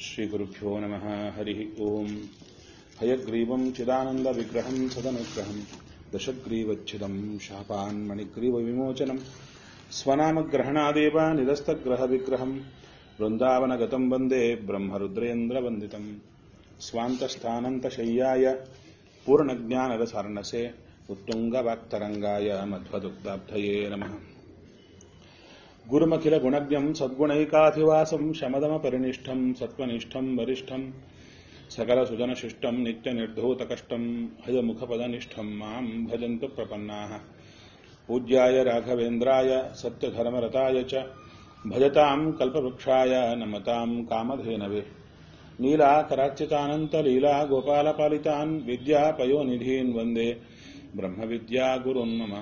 श्रीगुरुभ्यो नमः हरिः ओम् हयग्रीवम् चिदानन्दविग्रहम् सदनुग्रहम् दशग्रीवच्छिदम् शापान्मणिग्रीवविमोचनम् स्वनामग्रहणादेव निरस्तग्रहविग्रहम् वृन्दावनगतम् वन्दे ब्रह्मरुद्रेन्द्रवन्दितम् स्वान्तस्थानन्तशय्याय पूर्णज्ञानरसार्णसे उत्तुङ्गवाक्तरङ्गाय मध्वदुग्धाब्धये नमः गुरुमखिलगुणज्ञम् सद्गुणैकाधिवासम् शमदमपरिनिष्ठम् सत्त्वनिष्ठम् वरिष्ठम् सकलसुजनशिष्टम् नित्यनिर्धूतकष्टम् हयमुखपदनिष्ठम् माम् भजन्तु प्रपन्नाः पूज्याय राघवेन्द्राय सत्यधर्मरताय च भजताम् कल्पवृक्षाय नमताम् कामधेनवे नीलाकरार्चितानन्तलीला गोपालपालितान् विद्यापयोनिधीन् वन्दे ब्रह्मविद्यागुरुन् मम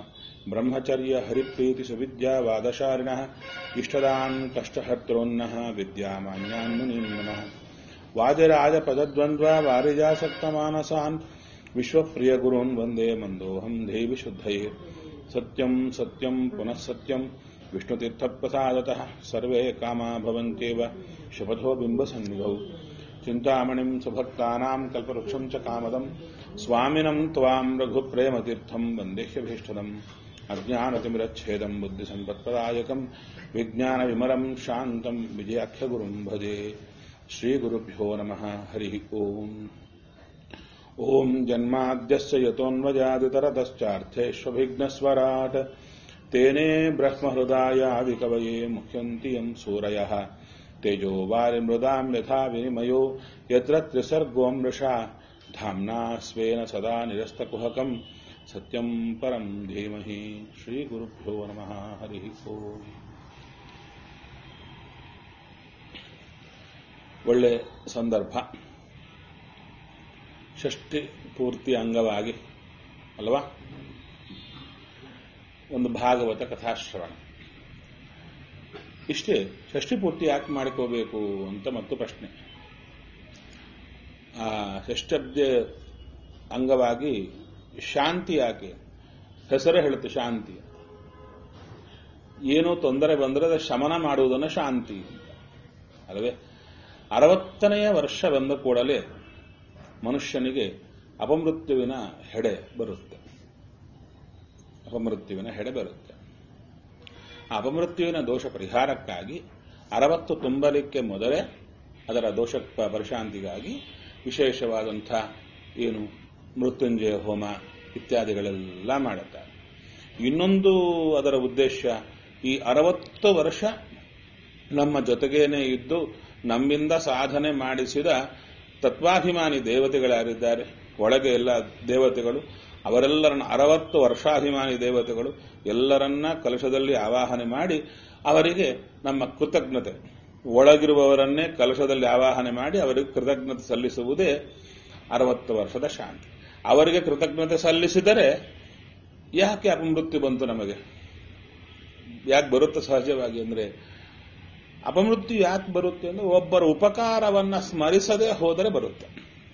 ब्रह्मचर्यहरिप्रीतिसुविद्यावादशारिणः इष्टदान् कष्टहर्तॄन्नः विद्यामान्यान् मुनीन् नमः वादिराजपदद्वन्द्ववारिजासक्तमानसान् विश्वप्रियगुरून् वन्दे मन्दोऽहम् देवि शुद्धये सत्यम् सत्यम् पुनः सत्यम् विष्णुतीर्थप्रसादतः सर्वे कामा भवन्त्येव शपथो बिम्बसन्निधौ चिन्तामणिम् सुभक्तानाम् कल्पवृक्षम् च कामदम् स्वामिनम् त्वाम् रघुप्रेमतीर्थम् वन्देह्यभीष्टदम् अज्ञानतिमिरच्छेदम् बुद्धिसम्पत्प्रदायकम् विज्ञानविमलम् शान्तम् विजयाख्यगुरुम् भजे श्रीगुरुभ्यो नमः हरिः ओम् ॐ जन्माद्यस्य यतोऽन्वजादितरतश्चार्थेष्वभिघ्नस्वराट् तेने ब्रह्महृदायादिकवये मुह्यन्ति यम् सूरयः तेजो वारिमृदाम् यथा विनिमयो यत्र त्रिसर्गो मृषा धाम्ना स्वेन सदा निरस्तकुहकम् सत्यम् परम् धीमहि श्रीगुरुभ्यो नमः हरिः ओम् ಒಳ್ಳೆ ಸಂದರ್ಭ ಷಷ್ಠಿ ಪೂರ್ತಿ ಅಂಗವಾಗಿ ಅಲ್ವಾ ಒಂದು ಭಾಗವತ ಕಥಾಶ್ರವಣ ಇಷ್ಟೇ ಷಷ್ಠಿ ಪೂರ್ತಿ ಯಾಕೆ ಮಾಡಿಕೋಬೇಕು ಅಂತ ಮತ್ತು ಪ್ರಶ್ನೆ ಆ ಷಷ್ಠಬ್ದ ಅಂಗವಾಗಿ ಶಾಂತಿ ಯಾಕೆ ಹೆಸರು ಹೇಳುತ್ತೆ ಶಾಂತಿ ಏನೋ ತೊಂದರೆ ಬಂದರೆ ಅದು ಶಮನ ಮಾಡುವುದನ್ನು ಶಾಂತಿ ಅಲ್ಲವೇ ಅರವತ್ತನೆಯ ವರ್ಷ ಬಂದ ಕೂಡಲೇ ಮನುಷ್ಯನಿಗೆ ಅಪಮೃತ್ಯುವಿನ ಹೆಡೆ ಬರುತ್ತೆ ಅಪಮೃತ್ಯುವಿನ ಹೆಡೆ ಬರುತ್ತೆ ಆ ಅಪಮೃತ್ಯುವಿನ ದೋಷ ಪರಿಹಾರಕ್ಕಾಗಿ ಅರವತ್ತು ತುಂಬಲಿಕ್ಕೆ ಮೊದಲೇ ಅದರ ದೋಷ ಪರಿಶಾಂತಿಗಾಗಿ ವಿಶೇಷವಾದಂಥ ಏನು ಮೃತ್ಯುಂಜಯ ಹೋಮ ಇತ್ಯಾದಿಗಳೆಲ್ಲ ಮಾಡುತ್ತಾರೆ ಇನ್ನೊಂದು ಅದರ ಉದ್ದೇಶ ಈ ಅರವತ್ತು ವರ್ಷ ನಮ್ಮ ಜೊತೆಗೇನೆ ಇದ್ದು ನಮ್ಮಿಂದ ಸಾಧನೆ ಮಾಡಿಸಿದ ತತ್ವಾಭಿಮಾನಿ ದೇವತೆಗಳ್ಯಾರಿದ್ದಾರೆ ಒಳಗೆ ಎಲ್ಲ ದೇವತೆಗಳು ಅವರೆಲ್ಲರನ್ನ ಅರವತ್ತು ವರ್ಷಾಭಿಮಾನಿ ದೇವತೆಗಳು ಎಲ್ಲರನ್ನ ಕಲಶದಲ್ಲಿ ಆವಾಹನೆ ಮಾಡಿ ಅವರಿಗೆ ನಮ್ಮ ಕೃತಜ್ಞತೆ ಒಳಗಿರುವವರನ್ನೇ ಕಲಶದಲ್ಲಿ ಆವಾಹನೆ ಮಾಡಿ ಅವರಿಗೆ ಕೃತಜ್ಞತೆ ಸಲ್ಲಿಸುವುದೇ ಅರವತ್ತು ವರ್ಷದ ಶಾಂತಿ ಅವರಿಗೆ ಕೃತಜ್ಞತೆ ಸಲ್ಲಿಸಿದರೆ ಯಾಕೆ ಅಪಮೃತ್ಯು ಬಂತು ನಮಗೆ ಯಾಕೆ ಬರುತ್ತೆ ಸಹಜವಾಗಿ ಅಂದ್ರೆ ಅಪಮೃತ್ಯು ಯಾಕೆ ಬರುತ್ತೆ ಅಂದ್ರೆ ಒಬ್ಬರ ಉಪಕಾರವನ್ನ ಸ್ಮರಿಸದೆ ಹೋದರೆ ಬರುತ್ತೆ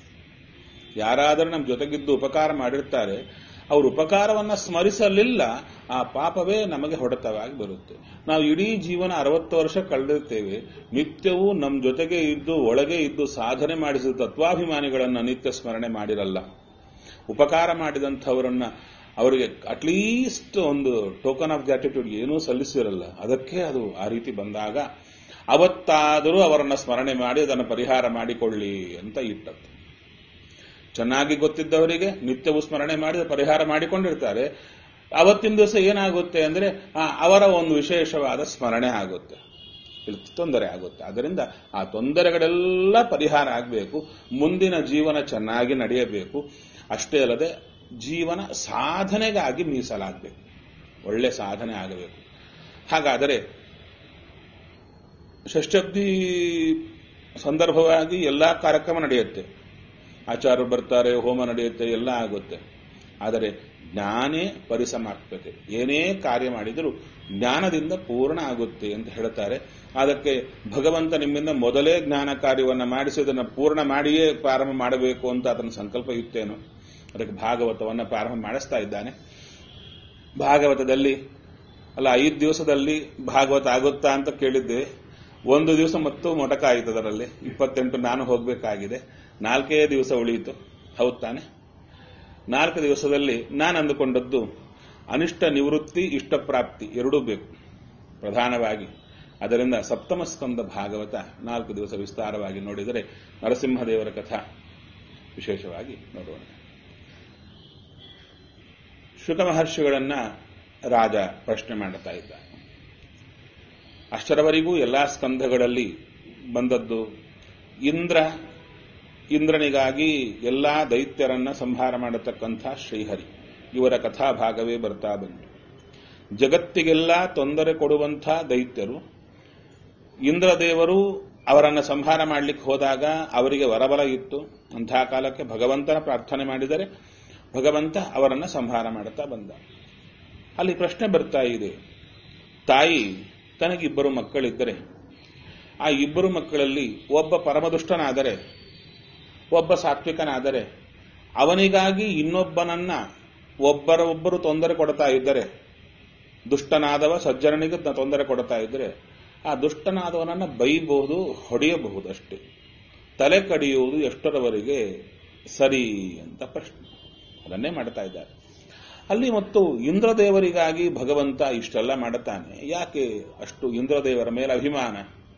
ಯಾರಾದರೂ ನಮ್ಮ ಜೊತೆಗಿದ್ದು ಉಪಕಾರ ಮಾಡಿರ್ತಾರೆ ಅವ್ರ ಉಪಕಾರವನ್ನ ಸ್ಮರಿಸಲಿಲ್ಲ ಆ ಪಾಪವೇ ನಮಗೆ ಹೊಡೆತವಾಗಿ ಬರುತ್ತೆ ನಾವು ಇಡೀ ಜೀವನ ಅರವತ್ತು ವರ್ಷ ಕಳೆದಿರ್ತೇವೆ ನಿತ್ಯವೂ ನಮ್ಮ ಜೊತೆಗೆ ಇದ್ದು ಒಳಗೆ ಇದ್ದು ಸಾಧನೆ ಮಾಡಿಸಿದ ತತ್ವಾಭಿಮಾನಿಗಳನ್ನ ನಿತ್ಯ ಸ್ಮರಣೆ ಮಾಡಿರಲ್ಲ ಉಪಕಾರ ಮಾಡಿದಂಥವರನ್ನ ಅವರಿಗೆ ಅಟ್ಲೀಸ್ಟ್ ಒಂದು ಟೋಕನ್ ಆಫ್ ಗ್ರಾಟಿಟ್ಯೂಡ್ ಏನೂ ಸಲ್ಲಿಸಿರಲ್ಲ ಅದಕ್ಕೆ ಅದು ಆ ರೀತಿ ಬಂದಾಗ ಅವತ್ತಾದರೂ ಅವರನ್ನ ಸ್ಮರಣೆ ಮಾಡಿ ಅದನ್ನು ಪರಿಹಾರ ಮಾಡಿಕೊಳ್ಳಿ ಅಂತ ಇಟ್ಟದ್ದು ಚೆನ್ನಾಗಿ ಗೊತ್ತಿದ್ದವರಿಗೆ ನಿತ್ಯವೂ ಸ್ಮರಣೆ ಮಾಡಿ ಪರಿಹಾರ ಮಾಡಿಕೊಂಡಿರ್ತಾರೆ ಅವತ್ತಿನ ದಿವಸ ಏನಾಗುತ್ತೆ ಅಂದ್ರೆ ಅವರ ಒಂದು ವಿಶೇಷವಾದ ಸ್ಮರಣೆ ಆಗುತ್ತೆ ತೊಂದರೆ ಆಗುತ್ತೆ ಅದರಿಂದ ಆ ತೊಂದರೆಗಳೆಲ್ಲ ಪರಿಹಾರ ಆಗಬೇಕು ಮುಂದಿನ ಜೀವನ ಚೆನ್ನಾಗಿ ನಡೆಯಬೇಕು ಅಷ್ಟೇ ಅಲ್ಲದೆ ಜೀವನ ಸಾಧನೆಗಾಗಿ ಮೀಸಲಾಗಬೇಕು ಒಳ್ಳೆ ಸಾಧನೆ ಆಗಬೇಕು ಹಾಗಾದರೆ ಷಷ್ಠಬ್ದಿ ಸಂದರ್ಭವಾಗಿ ಎಲ್ಲ ಕಾರ್ಯಕ್ರಮ ನಡೆಯುತ್ತೆ ಆಚಾರ್ಯರು ಬರ್ತಾರೆ ಹೋಮ ನಡೆಯುತ್ತೆ ಎಲ್ಲ ಆಗುತ್ತೆ ಆದರೆ ಜ್ಞಾನೇ ಪರಿಸಮಾಪ್ತತೆ ಏನೇ ಕಾರ್ಯ ಮಾಡಿದರೂ ಜ್ಞಾನದಿಂದ ಪೂರ್ಣ ಆಗುತ್ತೆ ಅಂತ ಹೇಳ್ತಾರೆ ಅದಕ್ಕೆ ಭಗವಂತ ನಿಮ್ಮಿಂದ ಮೊದಲೇ ಜ್ಞಾನ ಕಾರ್ಯವನ್ನು ಮಾಡಿಸಿ ಅದನ್ನು ಪೂರ್ಣ ಮಾಡಿಯೇ ಪ್ರಾರಂಭ ಮಾಡಬೇಕು ಅಂತ ಅದನ್ನ ಸಂಕಲ್ಪ ಇತ್ತೇನೋ ಅದಕ್ಕೆ ಭಾಗವತವನ್ನು ಪ್ರಾರಂಭ ಮಾಡಿಸ್ತಾ ಇದ್ದಾನೆ ಭಾಗವತದಲ್ಲಿ ಅಲ್ಲ ಐದು ದಿವಸದಲ್ಲಿ ಭಾಗವತ ಆಗುತ್ತಾ ಅಂತ ಕೇಳಿದ್ದೆ ಒಂದು ದಿವಸ ಮತ್ತು ಮೊಟಕ ಆಯಿತು ಅದರಲ್ಲಿ ಇಪ್ಪತ್ತೆಂಟು ನಾನು ಹೋಗಬೇಕಾಗಿದೆ ನಾಲ್ಕೇ ದಿವಸ ಉಳಿಯಿತು ಹೌದು ತಾನೆ ನಾಲ್ಕು ದಿವಸದಲ್ಲಿ ನಾನು ಅಂದುಕೊಂಡದ್ದು ಅನಿಷ್ಟ ನಿವೃತ್ತಿ ಇಷ್ಟ ಪ್ರಾಪ್ತಿ ಎರಡೂ ಬೇಕು ಪ್ರಧಾನವಾಗಿ ಅದರಿಂದ ಸಪ್ತಮ ಸ್ಕಂದ ಭಾಗವತ ನಾಲ್ಕು ದಿವಸ ವಿಸ್ತಾರವಾಗಿ ನೋಡಿದರೆ ನರಸಿಂಹದೇವರ ಕಥಾ ವಿಶೇಷವಾಗಿ ನೋಡೋಣ ಶುಕ ಮಹರ್ಷಿಗಳನ್ನ ರಾಜ ಪ್ರಶ್ನೆ ಮಾಡುತ್ತಾ ಇದ್ದ ಅಷ್ಟರವರೆಗೂ ಎಲ್ಲಾ ಸ್ಕಂಧಗಳಲ್ಲಿ ಬಂದದ್ದು ಇಂದ್ರ ಇಂದ್ರನಿಗಾಗಿ ಎಲ್ಲಾ ದೈತ್ಯರನ್ನ ಸಂಹಾರ ಮಾಡತಕ್ಕಂಥ ಶ್ರೀಹರಿ ಇವರ ಕಥಾಭಾಗವೇ ಬರ್ತಾ ಬಂತು ಜಗತ್ತಿಗೆಲ್ಲ ತೊಂದರೆ ಕೊಡುವಂಥ ದೈತ್ಯರು ಇಂದ್ರದೇವರು ಅವರನ್ನು ಸಂಹಾರ ಮಾಡಲಿಕ್ಕೆ ಹೋದಾಗ ಅವರಿಗೆ ವರಬಲ ಇತ್ತು ಅಂತಹ ಕಾಲಕ್ಕೆ ಭಗವಂತನ ಪ್ರಾರ್ಥನೆ ಮಾಡಿದರೆ ಭಗವಂತ ಅವರನ್ನ ಸಂಹಾರ ಮಾಡುತ್ತಾ ಬಂದ ಅಲ್ಲಿ ಪ್ರಶ್ನೆ ಬರ್ತಾ ಇದೆ ತಾಯಿ ತನಗಿಬ್ಬರು ಮಕ್ಕಳಿದ್ದರೆ ಆ ಇಬ್ಬರು ಮಕ್ಕಳಲ್ಲಿ ಒಬ್ಬ ಪರಮದುಷ್ಟನಾದರೆ ಒಬ್ಬ ಸಾತ್ವಿಕನಾದರೆ ಅವನಿಗಾಗಿ ಇನ್ನೊಬ್ಬನನ್ನ ಒಬ್ಬರ ಒಬ್ಬರು ತೊಂದರೆ ಕೊಡ್ತಾ ಇದ್ದರೆ ದುಷ್ಟನಾದವ ಸಜ್ಜನನಿಗೆ ತೊಂದರೆ ಕೊಡ್ತಾ ಇದ್ದರೆ ಆ ದುಷ್ಟನಾದವನನ್ನ ಬೈಬಹುದು ಹೊಡೆಯಬಹುದು ಅಷ್ಟೇ ತಲೆ ಕಡಿಯುವುದು ಎಷ್ಟರವರೆಗೆ ಸರಿ ಅಂತ ಪ್ರಶ್ನೆ ಅದನ್ನೇ ಮಾಡ್ತಾ ಇದ್ದಾರೆ ಅಲ್ಲಿ ಮತ್ತು ಇಂದ್ರದೇವರಿಗಾಗಿ ಭಗವಂತ ಇಷ್ಟೆಲ್ಲ ಮಾಡುತ್ತಾನೆ ಯಾಕೆ ಅಷ್ಟು ಇಂದ್ರದೇವರ ಮೇಲೆ ಅಭಿಮಾನ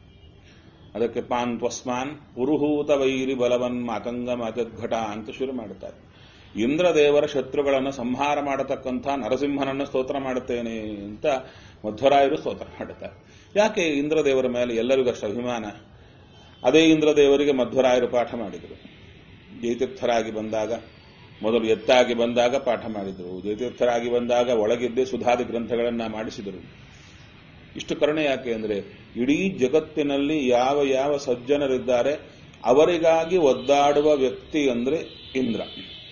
ಅದಕ್ಕೆ ಪಾನ್ ತ್ವಸ್ಮಾನ್ ಪುರುಹೂತ ವೈರಿ ಬಲವನ್ ಮಾತಂಗ ಮಾತದ್ಘಟ ಅಂತ ಶುರು ಮಾಡುತ್ತಾರೆ ಇಂದ್ರದೇವರ ಶತ್ರುಗಳನ್ನು ಸಂಹಾರ ಮಾಡತಕ್ಕಂಥ ನರಸಿಂಹನನ್ನು ಸ್ತೋತ್ರ ಮಾಡುತ್ತೇನೆ ಅಂತ ಮಧ್ವರಾಯರು ಸ್ತೋತ್ರ ಮಾಡುತ್ತಾರೆ ಯಾಕೆ ಇಂದ್ರದೇವರ ಮೇಲೆ ಎಲ್ಲರಿಗೂ ಅಷ್ಟು ಅಭಿಮಾನ ಅದೇ ಇಂದ್ರದೇವರಿಗೆ ಮಧ್ವರಾಯರು ಪಾಠ ಮಾಡಿದರು ಜಯತೀರ್ಥರಾಗಿ ಬಂದಾಗ ಮೊದಲು ಎತ್ತಾಗಿ ಬಂದಾಗ ಪಾಠ ಮಾಡಿದರು ಜಯತೀರ್ಥರಾಗಿ ಬಂದಾಗ ಒಳಗಿದ್ದೇ ಸುಧಾದಿ ಗ್ರಂಥಗಳನ್ನ ಮಾಡಿಸಿದರು ಇಷ್ಟು ಕರುಣೆ ಯಾಕೆ ಅಂದ್ರೆ ಇಡೀ ಜಗತ್ತಿನಲ್ಲಿ ಯಾವ ಯಾವ ಸಜ್ಜನರಿದ್ದಾರೆ ಅವರಿಗಾಗಿ ಒದ್ದಾಡುವ ವ್ಯಕ್ತಿ ಅಂದ್ರೆ ಇಂದ್ರ